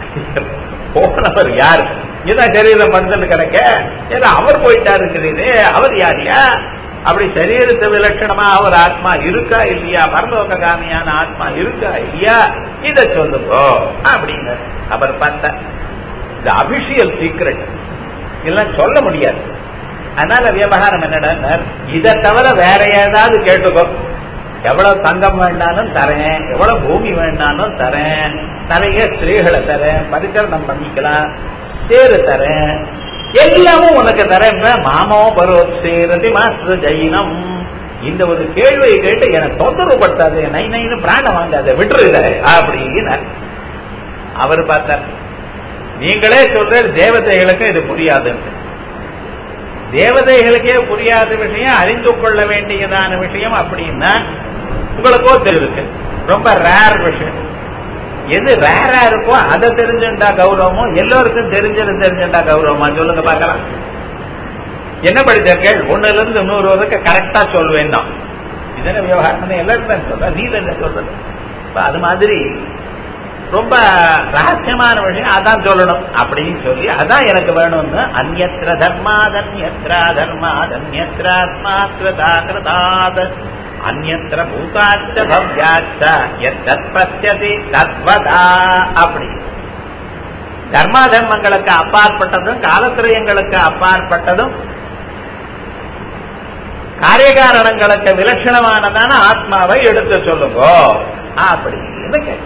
போனவர் யாரு இதான் சரீரம் படுத்துட்டு கிடக்க ஏதோ அவர் போயிட்டாருங்கிறீரு அவர் யாரியா அப்படி சரீரத்து விலட்சணமா அவர் ஆத்மா இருக்கா இல்லையா பரலோககாமியான ஆத்மா இருக்கா இல்லையா இத சொல்லுங்க அப்படின்னு அவர் பார்த்த இது அபிஷியல் சீக்ரெட் இதெல்லாம் சொல்ல முடியாது அதனால விவகாரம் என்னடா இதை தவிர வேற ஏதாவது கேட்டுக்கோ எவ்வளவு தங்கம் வேண்டாலும் தரேன் எவ்வளவு பூமி வேண்டாலும் தரேன் நிறைய ஸ்திரீகளை தரேன் பரிசரணம் பண்ணிக்கலாம் சேரு தரேன் எல்லாமும் உனக்கு தரேன் மாமோ பரோத்சேரதி மாஸ்டர் ஜெயினம் இந்த ஒரு கேள்வியை கேட்டு எனக்கு தொந்தரவு படுத்தாது நை நைன்னு பிராணம் வாங்காத விட்டுருத அப்படின்னு அவர் பார்த்தார் நீங்களே சொல்ற தேவதைகளுக்கு இது புரியாதுன்னு தேவதைகளுக்கே புரியாத விஷயம் அறிந்து கொள்ள வேண்டியதான விஷயம் அப்படின்னா உங்களுக்கோ தெரியிருக்கு ரொம்ப ரேர் விஷயம் எது ரேரா இருக்கோ அதை தெரிஞ்சுட்டா கௌரவமோ எல்லோருக்கும் தெரிஞ்சது தெரிஞ்சுட்டா கௌரவமா சொல்லுங்க பாக்கலாம் என்ன படிச்சீர்கள் ஒண்ணுல இருந்து நூறு வரைக்கும் கரெக்டா சொல்லுவேன் தான் இதன விவகாரம் எல்லாருக்கும் சொல்ற நீ என்ன சொல்றது அது மாதிரி ரொம்ப ரகசியமான விஷயம் அதான் சொல்லணும் அப்படின்னு சொல்லி அதான் எனக்கு வேணும்னு அந்நத்திர தர்மாதன்யத்ரா தர்மாதன்யத்ராத்மா கிருதா கிருதாத் அந்நத்திர பூதாச்ச பவ்யாச்ச எத்தத் பசியதி தத்வதா அப்படி தர்மா தர்மங்களுக்கு அப்பாற்பட்டதும் காலத்திரயங்களுக்கு அப்பாற்பட்டதும் காரியகாரணங்களுக்கு விலட்சணமானதான ஆத்மாவை எடுத்து சொல்லுங்க அப்படின்னு கேட்க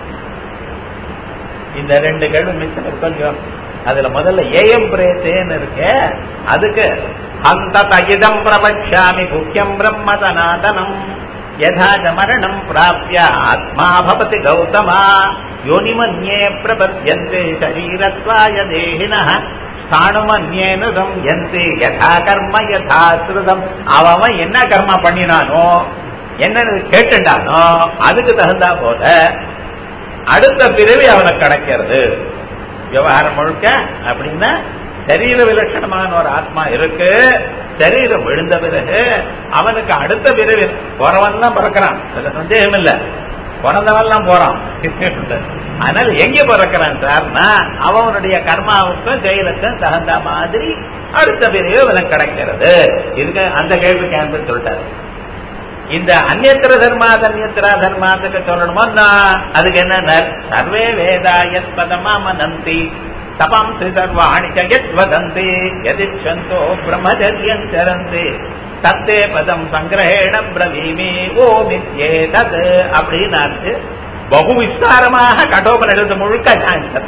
இந்த ரெண்டு கேள்வி மிச்சம் கொஞ்சம் அதுல முதல்ல ஏஎம் பிரேத்தேன்னு இருக்கு அதுக்கு அந்த தகிதம் பிரபக்ஷாமி முக்கியம் பிரம்ம சனாதனம் யதா மரணம் பிராப்ய ஆத்மா பவதி கௌதமா யோனிமன்யே பிரபத்யந்தே சரீரத்வாய தேகின ஸ்தானுமன்யேனு சம்யந்தே யதா கர்ம யதா ஸ்ருதம் அவன் என்ன கர்மா பண்ணினானோ என்ன கேட்டுண்டானோ அதுக்கு தகுந்தா போல அடுத்த பிறவி அவனுக்கு கிடைக்கிறது விவகாரம் முழுக்க அப்படின்னா சரீர விலட்சணமான ஒரு ஆத்மா இருக்கு சரீரம் விழுந்த பிறகு அவனுக்கு அடுத்த பிறவி போறவன் தான் பிறக்கிறான் அதுல சந்தேகம் இல்ல பிறந்தவன் போறான் அதனால எங்க பிறக்கிறான் சார்னா அவனுடைய கர்மாவுக்கும் செயலுக்கும் தகுந்த மாதிரி அடுத்த பிறகு அவனுக்கு கிடைக்கிறது இதுக்கு அந்த கேள்விக்கு ஆன்சர் சொல்லிட்டாரு இந்த அந்நத்திர தர்மாத் அந்நத்திரா தர்மாத்துக்கு சொல்லணுமோ அதுக்கு என்ன சர்வே வேதாயத் பதமாமனந்தி தபாம்சி சர்வாணி ஜெயத் வதந்தி எதிச்சந்தோ பிரம்மச்சரியம் சரந்தி தத்தே பதம் சங்கிரகேண பிரவீமி ஓ மித்யே தத் அப்படின்னு பகு விஸ்தாரமாக கடோபனிடத்து முழுக்க ஆன்சர்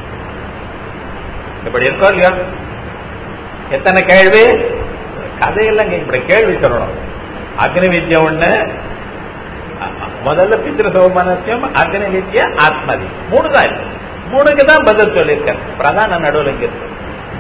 இப்படி இருக்கோ இல்லையோ எத்தனை கேள்வி கதையெல்லாம் இப்படி கேள்வி சொல்லணும் அக்னி வித்யா ஒண்ணு முதல்ல பித்திரு சோமனசியம் அக்னி வித்யா ஆத்மதி மூணு தான் இருக்கு மூணுக்கு தான் பதில் சொல்லியிருக்கேன் பிரதான நடுவில் இங்க இருக்கு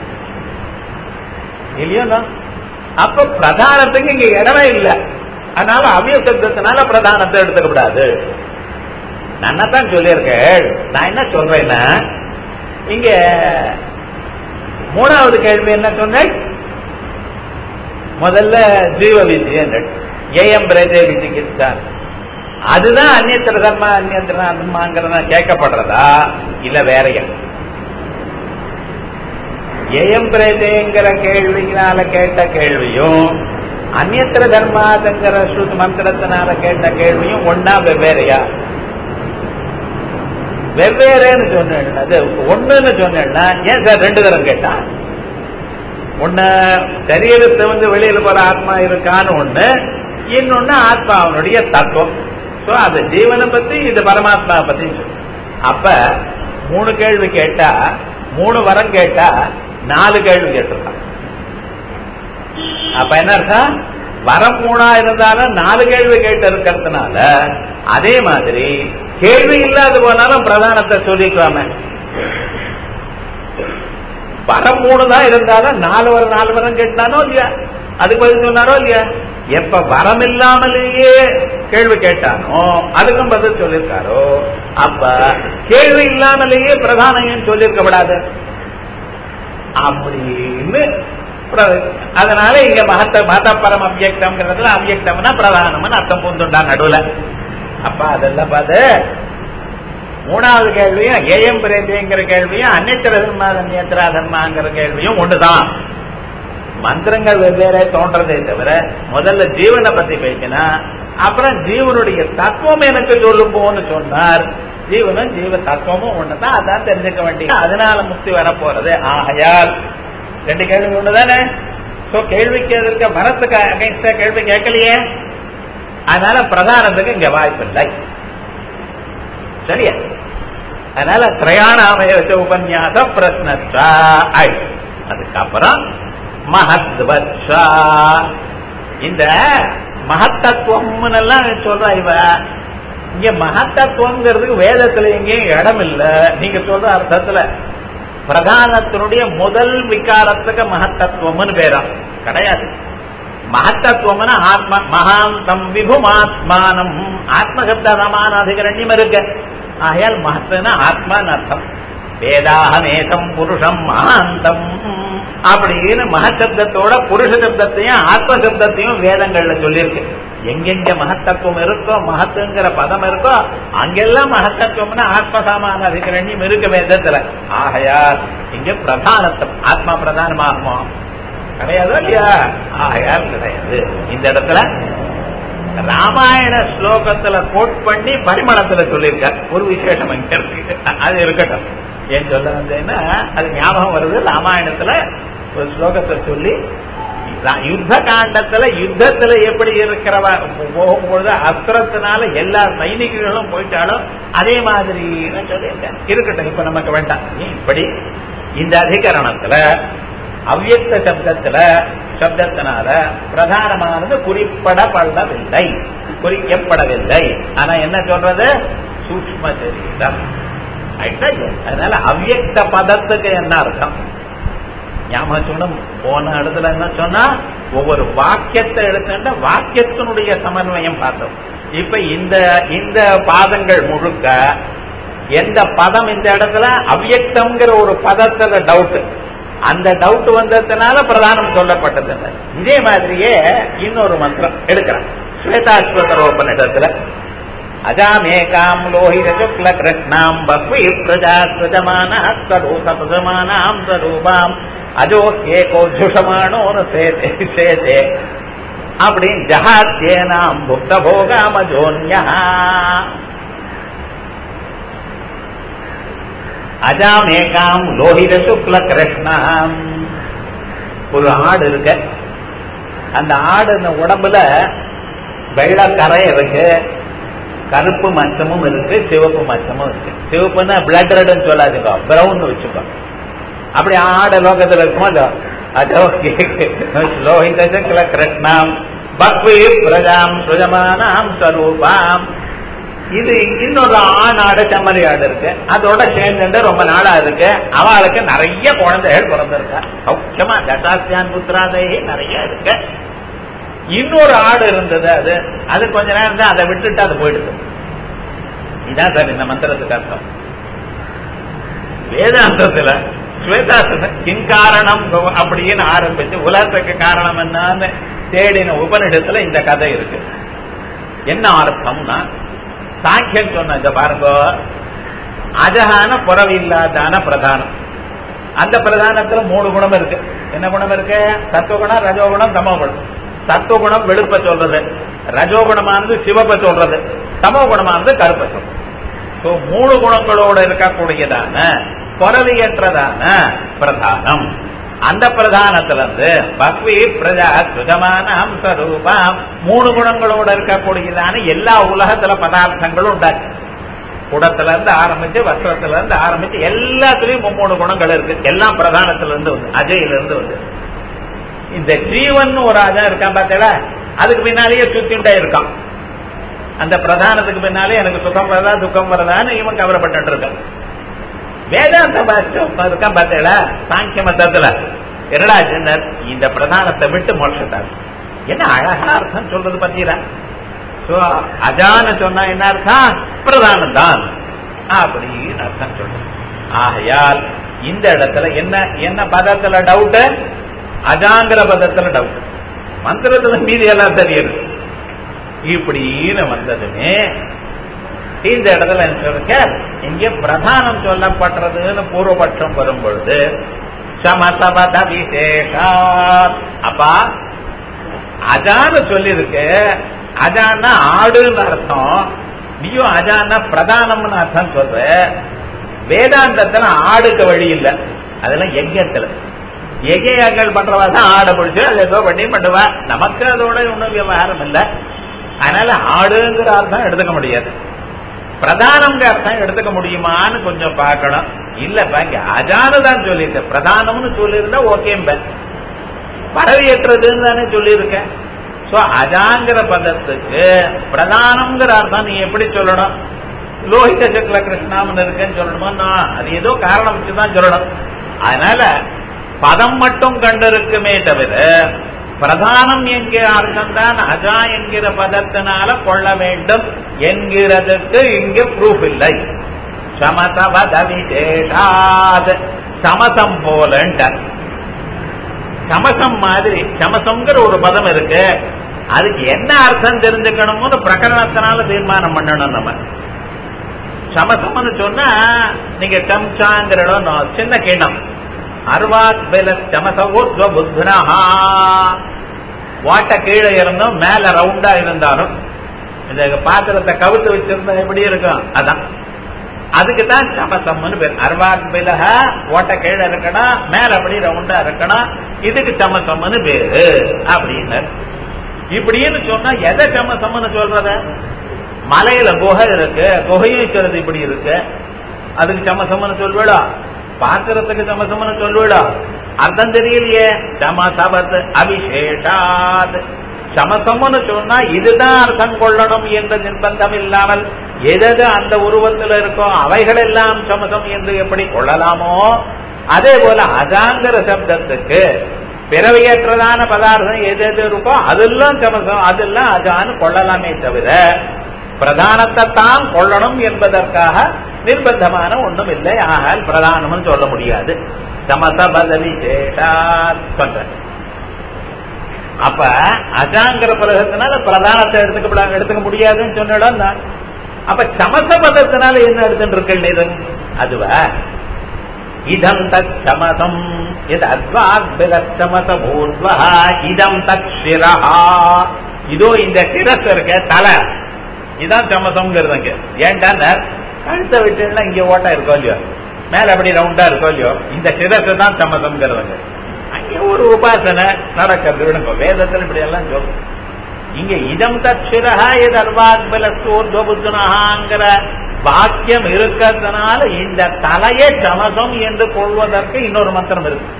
இல்லையோ அப்ப பிரதானத்துக்கு இங்க இடமே இல்லை அதனால அவிய சப்தத்தினால பிரதானத்தை எடுத்துக்க கூடாது நான் தான் சொல்லியிருக்கேன் நான் என்ன சொல்றேன்னா இங்க மூணாவது கேள்வி என்ன சொன்னேன் முதல்ல ஜீவ வித்யன் ஏஎம் பிரதே விதிக்கிட்டா அதுதான் அந்நியத்திர தர்மா அந்நியத்திர தர்மாங்கிறத கேட்கப்படுறதா இல்ல வேறையா ஏஎம் பிரதேங்கிற கேள்வியினால கேட்ட கேள்வியும் அந்நியத்திர தர்மாதுங்கிற ஸ்ருத் மந்திரத்தினால கேட்ட கேள்வியும் ஒன்னா வெவ்வேறையா வெவ்வேறேன்னு சொன்னேன் அது ஒண்ணுன்னு சொன்னேன்னா ஏன் சார் ரெண்டு தரம் கேட்டான் ஒண்ணு சரீரத்தை வந்து வெளியில போற ஆத்மா இருக்கான்னு ஒண்ணு இன்னொன்னு ஆத்மாவனுடைய தத்துவம் சோ அது ஜீவனை பத்தி இது பரமாத்மா பத்தி அப்ப மூணு கேள்வி கேட்டா மூணு வரம் கேட்டா நாலு கேள்வி கேட்டிருக்கான் அப்ப என்ன அர்த்தம் வரம் மூணா இருந்தாலும் நாலு கேள்வி கேட்டு இருக்கிறதுனால அதே மாதிரி கேள்வி இல்லாத போனாலும் பிரதானத்தை சொல்லிக்கலாமே வரம் மூணு தான் இருந்தாலும் நாலு வரம் நாலு வரம் கேட்டானோ இல்லையா அதுக்கு பதில் சொன்னாரோ இல்லையா எப்ப வரம் இல்லாமலேயே கேள்வி கேட்டானோ அதுக்கும் பதில் சொல்லியிருக்காரோ அப்ப கேள்வி இல்லாமலேயே பிரதானம் சொல்லியிருக்க விடாது அப்படின்னு அதனால இங்க மகத்த மத பரம் அவ்யக்தம்ங்கிறதுல அவ்யக்தம்னா பிரதானம்னு அர்த்தம் பூந்துண்டா நடுவுல அப்ப அதெல்லாம் பார்த்து மூணாவது கேள்வியும் ஏஎம் பிரேதிங்கிற கேள்வியும் அன்னித்திர தர்மா அந்நியத்திரா தர்மாங்கிற கேள்வியும் ஒண்ணுதான் மந்திரங்கள் வெவ்வேறு தோன்றதே தவிர முதல்ல ஜீவனை பத்தி பேசினா அப்புறம் ஜீவனுடைய தத்துவம் எனக்கு சொல்லும் போன்னு சொன்னார் ஜீவனும் ஜீவ தத்துவமும் ஒண்ணுதான் அதான் தெரிஞ்சுக்க வேண்டிய அதனால முக்தி வர போறது ஆகையால் ரெண்டு கேள்வி ஒண்ணுதானே சோ கேள்விக்கு எதிர்க்க மரத்துக்கு அகைன்ஸ்டா கேள்வி கேட்கலையே அதனால பிரதானத்துக்கு இங்க வாய்ப்பு இல்லை சரியா அதனால திரையாணாமய வச்ச உபன்யாச பிரஸ்னச்சா அதுக்கப்புறம் மகத்வச்சா இந்த மகத்தத்துவம் எல்லாம் சொல்றா இவ இங்க மகத்தத்துவங்கிறதுக்கு வேதத்துல எங்கேயும் இடம் இல்ல நீங்க சொல்ற அர்த்தத்துல பிரதானத்தினுடைய முதல் விகாரத்துக்கு மகத்தத்துவம்னு பேரா கிடையாது மகத்தத்துவம்னா ஆத்ம மகாந்தம் விபுமாத்மானம் ஆத்மசப்த சமான அதிகரண்யம் இருக்கு ஆகையால் மகத்துனா ஆத்மான்னு அர்த்தம் வேதாகமேகம் புருஷம் மகாந்தம் அப்படின்னு மகசப்தத்தோட புருஷ சப்தத்தையும் ஆத்ம சப்தத்தையும் வேதங்கள்ல சொல்லியிருக்கு எங்கெங்க மகத்தத்துவம் இருக்கோ மகத்துங்கிற பதம் இருக்கோ அங்கெல்லாம் மகத்தத்துவம்னா ஆத்மசாமான அதிகரண்யம் இருக்கு வேதத்துல ஆகையால் இங்க பிரதானத்துவம் ஆத்மா பிரதானமாகுமா கிடையாது இல்லையா ஆகையால் கிடையாது இந்த இடத்துல ராமாயண ஸ்லோகத்துல கோட் பண்ணி பரிமளத்துல சொல்லியிருக்கார் ஒரு விசேஷம் இங்க இருக்கு அது இருக்கட்டும் ஏன் சொல்ல வந்தேன்னா அது ஞாபகம் வருது ராமாயணத்துல ஒரு ஸ்லோகத்தை சொல்லி யுத்த காண்டத்துல யுத்தத்துல எப்படி இருக்கிறவ போகும்பொழுது அஸ்திரத்தினால எல்லா சைனிகர்களும் போயிட்டாலும் அதே மாதிரி சொல்லியிருக்கேன் இருக்கட்டும் இப்ப நமக்கு வேண்டாம் இப்படி இந்த அதிகரணத்துல அவ்வியக்த சப்தத்துல சப்தத்தினால பிரதானமானது குறிப்பிடப்படவில்லை குறிக்கப்படவில்லை ஆனா என்ன சொல்றது சூக்ம சரீரம் அதனால அவ்வியக்த பதத்துக்கு என்ன அர்த்தம் ஞாபகம் போன இடத்துல என்ன சொன்னா ஒவ்வொரு வாக்கியத்தை எடுத்துட்டா வாக்கியத்தினுடைய சமன்வயம் பார்த்தோம் இப்ப இந்த இந்த பாதங்கள் முழுக்க எந்த பதம் இந்த இடத்துல அவ்வியக்தம்ங்கிற ஒரு பதத்துல டவுட் அந்த டவுட் வந்ததுனால பிரதானம் சொல்லப்பட்டது இதே மாதிரியே இன்னொரு மந்திரம் எடுக்கிறான் ஸ்வேதாஸ்வதரோபனிடத்துல அஜாமேகாம் லோஹித சுக்ல கிருஷ்ணாம் பக்வி பிரஜா சுஜமானாம் ஸ்வரூபாம் அஜோ ஏகோ ஜுஷமானோ சேதே சேதே அப்படின்னு ஜஹாத்யேனாம் புக்த போகாம் அஜோன்யா அஜாமேகாம் லோஹித சுக்ல கிருஷ்ணாம் ஒரு ஆடு இருக்க அந்த ஆடு உடம்புல வெள்ள கரை இருக்கு கருப்பு மச்சமும் இருக்கு சிவப்பு மச்சமும் இருக்கு சிவப்புன்னா பிளட் ரெட்னு சொல்லாதுங்க பிரவுன் வச்சுக்கோ அப்படி ஆட லோகத்துல இருக்குமோ அதோ லோஹித சக்கல கிருஷ்ணாம் பக்வி பிரஜாம் சுஜமானாம் ஸ்வரூபாம் இது இன்னொரு ஆண் ஆடு செம்மறி ஆடு இருக்கு அதோட சேர்ந்து ரொம்ப நாளா இருக்கு அவளுக்கு நிறைய குழந்தைகள் பிறந்திருக்கா சௌக்கியமா தசாசியான் புத்திராதையே நிறைய இருக்கு இன்னொரு ஆடு இருந்தது அது அது கொஞ்ச நேரம் தான் அதை விட்டுட்டு அது போயிடுது இதான் சார் இந்த மந்திரத்துக்கு அர்த்தம் வேதாந்தத்துல ஸ்வேதாசன கின்காரணம் அப்படின்னு ஆரம்பிச்சு உலகத்துக்கு காரணம் என்னன்னு தேடின உபனிடத்துல இந்த கதை இருக்கு என்ன அர்த்தம்னா சாங்கியன் சொன்ன இந்த பாருங்க அஜகான புறவில்லாதான பிரதானம் அந்த பிரதானத்துல மூணு குணம் இருக்கு என்ன குணம் இருக்கு சத்துவகுணம் ரஜோகுணம் தமோகுணம் சத்துவகுணம் வெளுப்ப சொல்றது ரஜோகுணமானது சிவப்ப சொல்றது தமோகுணமானது கருப்ப சொல்றது ஸோ மூணு குணங்களோட இருக்கக்கூடியதான குறவியற்றதான பிரதானம் அந்த பிரதானத்துல இருந்து பக்வி பிரஜா சுகமான அம்சரூபம் மூணு குணங்களோட இருக்கக்கூடியதான எல்லா உலகத்துல பதார்த்தங்களும் உண்டாச்சு குடத்துல இருந்து ஆரம்பிச்சு வஸ்திரத்துல இருந்து ஆரம்பிச்சு எல்லாத்துலயும் மும்மூணு குணங்கள் இருக்கு எல்லாம் பிரதானத்துல இருந்து வந்து அஜயில இருந்து வந்து இந்த ஜீவன் ஒரு அஜா இருக்கான் பார்த்தா அதுக்கு பின்னாலேயே சுத்திண்டே இருக்கான் அந்த பிரதானத்துக்கு பின்னாலே எனக்கு சுகம் வரதா துக்கம் வரதான்னு இவன் கவலைப்பட்டு இருக்கான் வேதாந்த பாஷ்யம் இருக்கான் பார்த்தேடா சாங்கிய மதத்துல என்னடா சின்னர் இந்த பிரதானத்தை விட்டு மோட்சத்தார் என்ன அழகா அர்த்தம் சொல்றது பத்தீரா அஜான சொன்னா என்ன அர்த்தம் பிரதானம் தான் அப்படின்னு அர்த்தம் சொல்றது ஆகையால் இந்த இடத்துல என்ன என்ன பதத்துல டவுட் அஜாங்கிற பதத்துல டவுட் மந்திரத்துல மீதி எல்லாம் தெரியுது இப்படின்னு வந்ததுமே இந்த இடத்துல என்ன சொல்லுங்க இங்க பிரதானம் சொல்லப்படுறதுன்னு பூர்வபட்சம் வரும் பொழுது சமசபத விசேஷா அப்பா அஜான்னு சொல்லியிருக்கு அஜான்னா ஆடுன்னு அர்த்தம் நீயும் அஜான்னா பிரதானம்னு அர்த்தம் சொல்ற வேதாந்தத்துல ஆடுக்கு வழி இல்லை அதெல்லாம் யஜ்யத்துல யஜ்யங்கள் பண்றவா தான் ஆடை பிடிச்சு அது ஏதோ பண்ணி பண்ணுவா நமக்கு அதோட ஒன்றும் விவகாரம் இல்லை அதனால ஆடுங்கிற அர்த்தம் எடுத்துக்க முடியாது பிரதானம்ங்கிற அர்த்தம் எடுத்துக்க முடியுமான்னு கொஞ்சம் பார்க்கணும் இல்லப்பா இங்க அஜானு தான் சொல்லியிருக்க பிரதானம்னு சொல்லியிருந்தா ஓகேம்ப பறவையற்றதுன்னு தானே சொல்லியிருக்கேன் சோ அஜாங்கிற பதத்துக்கு பிரதானம்ங்கிற அர்த்தம் நீ எப்படி சொல்லணும் லோகித சக்கர கிருஷ்ணாமன் இருக்குன்னு சொல்லணுமா அது ஏதோ காரணம் வச்சுதான் சொல்லணும் அதனால பதம் மட்டும் கண்டிருக்குமே தவிர பிரதானம் என்கிற அர்த்தம் தான் அஜா என்கிற பதத்தினால கொள்ள வேண்டும் என்கிறதுக்கு இங்கு ப்ரூஃப் இல்லை சமசபதவிசேஷாத் சமசம் போலன்ட்டார் சமசம் மாதிரி சமசம்ங்கிற ஒரு பதம் இருக்கு அதுக்கு என்ன அர்த்தம் தெரிஞ்சுக்கணும்னு பிரகரணத்தினால தீர்மானம் பண்ணணும் நம்ம சமசம்னு சொன்னா நீங்க சம்சாங்கிற இடம் சின்ன கிண்ணம் அர்வாத் பெல சமசவோத்வ புத்னஹா வாட்ட கீழே இருந்தும் மேல ரவுண்டா இருந்தாலும் இந்த பாத்திரத்தை கவுத்து வச்சிருந்தா எப்படி இருக்கும் அதான் அதுக்கு தான் சமசம்னு பேர் அர்வாத் பிலக ஓட்ட கீழே இருக்கணும் மேல அப்படி ரவுண்டா இருக்கணும் இதுக்கு சமசம்னு பேரு அப்படின்னு இப்படின்னு சொன்னா எதை சமசம்னு சொல்றத மலையில குகை இருக்கு குகையும் இருக்கிறது இப்படி இருக்கு அதுக்கு சமசம்னு சொல்விடா பாத்திரத்துக்கு சமசம்னு சொல்விடா அர்த்தம் தெரியலையே சமசபத் அபிஷேஷாத் சமசம்னு சொன்னா இதுதான் அர்த்தம் கொள்ளணும் என்ற நிர்பந்தம் இல்லாமல் எதது அந்த உருவத்தில் இருக்கோ அவைகள் எல்லாம் சமசம் என்று எப்படி கொள்ளலாமோ அதே போல அஜாங்கிற சப்தத்துக்கு பிறவையற்றதான பதார்த்தம் எது எது இருக்கோ அதெல்லாம் சமசம் அதெல்லாம் அஜான்னு கொள்ளலாமே தவிர பிரதானத்தை தான் கொள்ளணும் என்பதற்காக நிர்பந்தமான ஒண்ணும் இல்லை ஆகால் பிரதானம்னு சொல்ல முடியாது சமச பதவி சொல்ற அப்ப அஜாங்கிற பிரதத்தினால பிரதானத்தை எடுத்துக்க எடுத்துக்க முடியாதுன்னு சொன்ன இடம் தான் அப்ப சமச பதத்தினால என்ன எடுத்துட்டு இருக்கு அதுவா இதம் தத் சமசம் இது அத்வாக்பிலமச பூர்வா இதம் தத் சிரஹா இதோ இந்த சிரஸ் இருக்க தலை இதான் சமசம்ங்கிறதுங்க ஏன்டா கழுத்தை விட்டுன்னா இங்க ஓட்டா இருக்கோ இல்லையோ மேல அப்படி ரவுண்டா இருக்கோ இல்லையோ இந்த சிரஸ் தான் சமசம்ங்கிறதுங்க அங்க ஒரு உபாசனை நடக்கிறது விடுங்க வேதத்தில் இப்படி எல்லாம் சொல்லும் இங்க இதம் தச்சிரஹா இது அர்வாத்பலஸ்தோர்துனஹாங்கிற வாக்கியம் இருக்கிறதுனால இந்த தலையை சமசம் என்று கொள்வதற்கு இன்னொரு மந்திரம் இருக்கு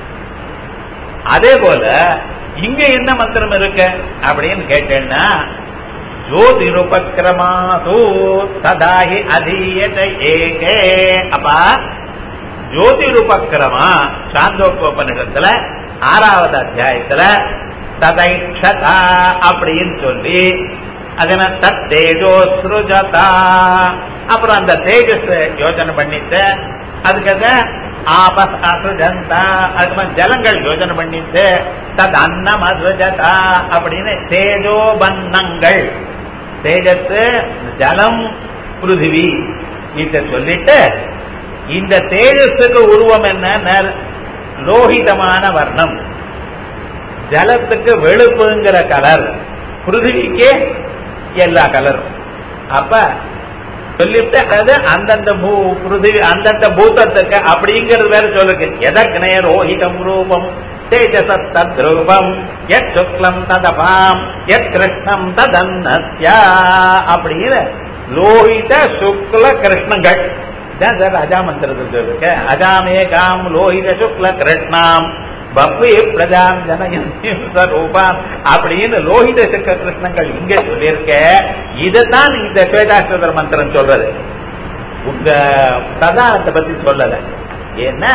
அதே போல இங்க என்ன மந்திரம் இருக்கு அப்படின்னு கேட்டேன்னா ஜோதிருபக்கிரமாசு ததாஹி அதீயத ஏகே அப்பா ஜோதிருபக்கிரமா சாந்தோப்பனிடத்துல ஆறாவது அத்தியாயத்துல ததைக்ஷதா அப்படின்னு சொல்லி அதன தத் தேஜோ ஸ்ருஜதா அப்புறம் அந்த தேஜஸ் யோசனை பண்ணிட்டு அதுக்காக ஆபஸ் அசுஜந்தா அது மாதிரி ஜலங்கள் யோசனை பண்ணிட்டு தத் அன்னம் அசுஜதா அப்படின்னு தேஜோபன்னங்கள் தேஜஸ் ஜலம் பிருத்திவி இத சொல்லிட்டு இந்த தேஜஸுக்கு உருவம் என்ன லோகிதமான வர்ணம் ஜலத்துக்கு வெளுப்புங்கிற கலர் பிருத்திவிக்கு எல்லா கலரும் அப்ப சொல்லிட்டு அது அந்தந்த பூ பிருத்திவி அந்தந்த பூத்தத்துக்கு அப்படிங்கிறது வேற சொல்லுங்க எதக்னே ரோஹிதம் ரூபம் தேஜசத் தத்ரூபம் எத் சுக்லம் ததபாம் எத் கிருஷ்ணம் ததன்னத்யா அப்படின்னு லோஹித சுக்ல கிருஷ்ணங்கள் இதான் சார் அஜாமந்திரத்தில் இருக்கு அஜாமே காம் லோஹித சுக்ல கிருஷ்ணாம் பப்வே பிரஜாம் ஜனயந்திம் ஸ்வரூபாம் அப்படின்னு லோஹித சுக்ல கிருஷ்ணங்கள் இங்க சொல்லியிருக்க இதுதான் இந்த ஸ்வேதாஸ்வதர் மந்திரம் சொல்றது உங்க பிரதானத்தை பத்தி சொல்லல ஏன்னா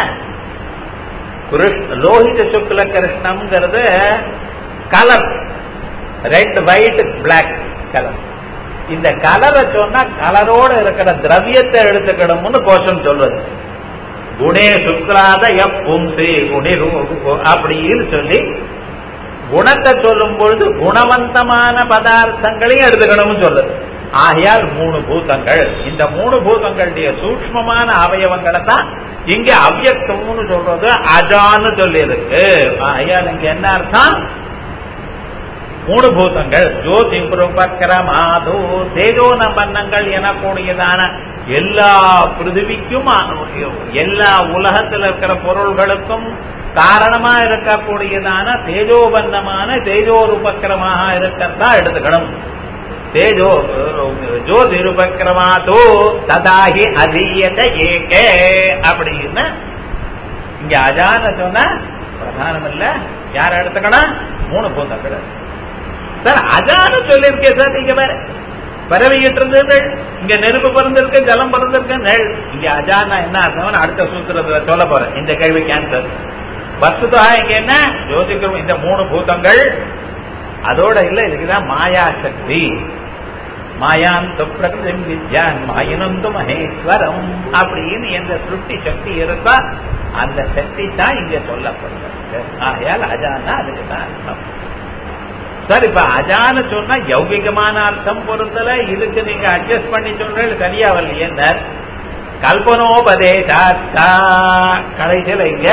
கிருஷ்ண லோஹித சுக்ல கிருஷ்ணம்ங்கிறது colour red white black colour இந்த கலரை சொன்னா கலரோட இருக்கிற திரவியத்தை எடுத்துக்கணும்னு கோஷம் சொல்றது குணே சுக்ராத எப் பும்சி குணி அப்படின்னு சொல்லி குணத்தை சொல்லும் பொழுது குணவந்தமான பதார்த்தங்களையும் எடுத்துக்கணும்னு சொல்லுது ஆகையால் மூணு பூதங்கள் இந்த மூணு பூதங்களுடைய சூக்மமான அவயவங்களை தான் இங்க அவ்யக்தம்னு சொல்றது அஜான்னு சொல்லி இருக்கு ஆகையால் இங்க என்ன அர்த்தம் மூணு பூதங்கள் ஜோதி புருபக்கிரமாது தேஜோன பன்னங்கள் எனக்கூடியதான எல்லா பிருதிவிக்கும் எல்லா உலகத்தில் இருக்கிற பொருள்களுக்கும் காரணமா இருக்கக்கூடியதான தேஜோபன்னமான தேஜோருபக்கிரமாக இருக்கிறதா எடுத்துக்கணும் தேஜோ ஜோதிருபக்கிரமாதோ ததாகி அதீயத ஏகே அப்படின்னு இங்க அஜான சொன்ன பிரதானம் இல்ல யார் எடுத்துக்கணும் மூணு பூதங்கள் சார் அஜான சொல்லியிருக்கேன் சார் நீங்க வேற பறவைகிட்டு இருந்தது இங்க நெருப்பு பிறந்திருக்கு ஜலம் பிறந்திருக்கு நெல் இங்க அஜானா என்ன அர்த்தம் அடுத்த சூத்திரத்துல சொல்ல போறேன் இந்த கேள்வி கேன்சர் வஸ்துதா இங்க என்ன ஜோதிக்கிறோம் இந்த மூணு பூதங்கள் அதோட இல்ல இதுக்குதான் மாயா சக்தி மாயாந்த பிரகிருதி வித்யான் மாயினந்து மகேஸ்வரம் அப்படின்னு எந்த திருப்தி சக்தி இருக்கா அந்த சக்தி தான் இங்க சொல்லப்படுகிறது ஆகையால் அஜானா அதுக்கு தான் அர்த்தம் சார் இப்ப அஜான சொன்னா யௌகிகமான அர்த்தம் பொறுத்தல இதுக்கு நீங்க அட்ஜஸ்ட் பண்ணி சொல்றது சரியா வரலையே கல்பனோபதேசாத்தா கடைசியில் இங்க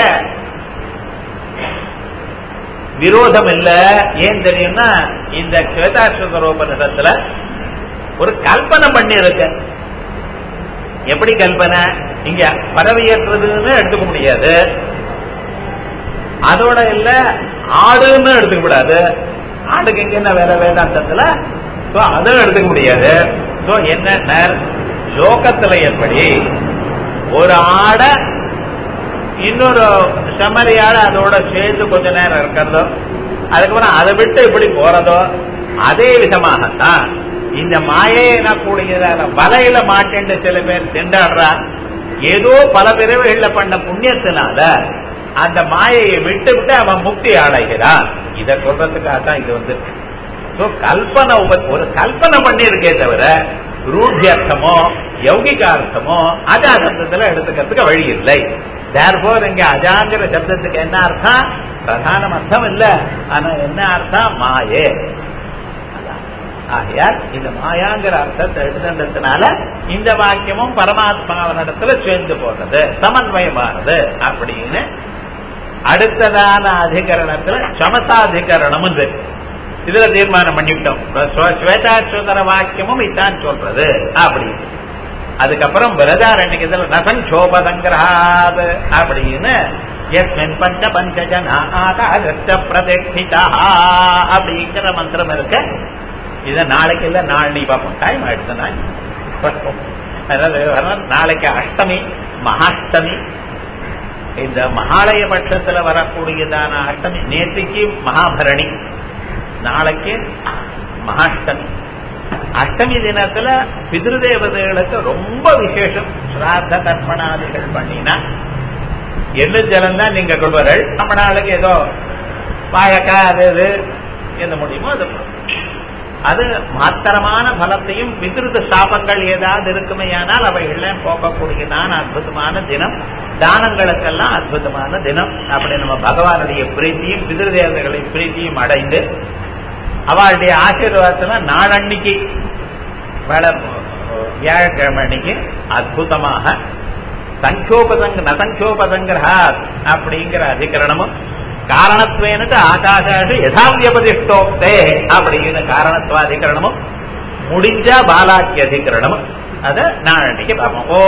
விரோதம் இல்ல ஏன் தெரியும்னா இந்த ஸ்வேதாஸ்வதரோபனிஷத்துல ஒரு கல்பனை பண்ணி இருக்க எப்படி கல்பனை இங்க பறவையேற்றதுன்னு எடுத்துக்க முடியாது அதோட இல்ல ஆடுன்னு எடுத்துக்க கூடாது ஆடுக்கு இங்க என்ன வேற வேதாந்தத்துல அதுவும் எடுத்துக்க முடியாது என்ன லோகத்துல எப்படி ஒரு ஆட இன்னொரு செம்மறியாட அதோட சேர்ந்து கொஞ்ச நேரம் இருக்கிறதோ அதுக்கப்புறம் அதை விட்டு இப்படி போறதோ அதே விதமாகத்தான் இந்த மாயை எனக்கூடியதான வலையில மாட்டேன்னு சில பேர் திண்டாடுறா ஏதோ பல பிறவைகள்ல பண்ண புண்ணியத்தினால அந்த மாயையை விட்டு விட்டு அவன் முக்தி அடைகிறான் இதை சொல்றதுக்காக தான் இது வந்து கல்பனை ஒரு கல்பனை பண்ணி இருக்கே தவிர ரூಢியர்த்தமோ யௌகிகார்த்தமோ அஜாசப்தத்துல எடுத்துக்கிறதுக்கு வழி இல்லை தேர்போர் இங்க அஜாங்கிற சப்தத்துக்கு என்ன அர்த்தம் பிரதானம் அர்த்தம் இல்ல ஆனா என்ன அர்த்தம் மாயே ஆகையால் இந்த மாயாங்கிற அர்த்தத்தை எழுதுன்றதுனால இந்த வாக்கியமும் பரமாத்மாவனிடத்துல சேர்ந்து போறது சமன்வயமானது அப்படின்னு அடுத்ததான அதிகரணத்துல சமசாதிகரணம் இதுல தீர்மானம் பண்ணிவிட்டோம் ஸ்வேதாஸ்வதர வாக்கியமும் இதான் சொல்றது அப்படி அதுக்கப்புறம் பிரதாரண்யத்துல நசங்கோபசங்கிரஹாத் அப்படின்னு எஸ்மின் பஞ்ச பஞ்சஜனா ஆகாச பிரதிஷ்டிதா அப்படிங்கிற மந்திரம் இருக்க இத நாளைக்கு இல்ல நாளை பார்ப்போம் டைம் ஆயிடுச்சு நான் அதாவது நாளைக்கு அஷ்டமி மகாஷ்டமி இந்த மகாலய பட்சத்துல வரக்கூடியதான அஷ்டமி நேற்றுக்கு மகாபரணி நாளைக்கு மகாஷ்டமி அஷ்டமி தினத்துல பிதிருதேவதைகளுக்கு ரொம்ப விசேஷம் ஸ்ராத்த தர்ப்பணாதிகள் பண்ணினா எள்ளு ஜலம் தான் நீங்க கொள்வார்கள் நம்ம நாளைக்கு ஏதோ வாழைக்காய் அது இது என்ன முடியுமோ அது அது மாத்திரமான பலத்தையும் பிதிருத சாபங்கள் ஏதாவது இருக்குமேயானால் அவைகள்லாம் போக்கக்கூடியதான அற்புதமான தினம் தானங்களுக்கெல்லாம் அற்புதமான தினம் அப்படி நம்ம பகவானுடைய பிரீத்தியும் பிதிருதேவதைகளின் பிரீத்தியும் அடைந்து அவளுடைய ஆசீர்வாதத்துல நாளன்னைக்கு வேலை வியாழக்கிழமை அன்னைக்கு அற்புதமாக சங்கோபதங்க நசங்கோபதங்கிரா அப்படிங்கிற அதிகரணமும் காரணத்துவேனுக்கு ஆகாஷாஷு யதாவியபதிஷ்டோக்தே அப்படின்னு காரணத்துவ அதிகரணமும் முடிஞ்சா பாலாக்கிய அதிகரணமும் அதை நான் அன்னைக்கு பார்ப்போம் ஓ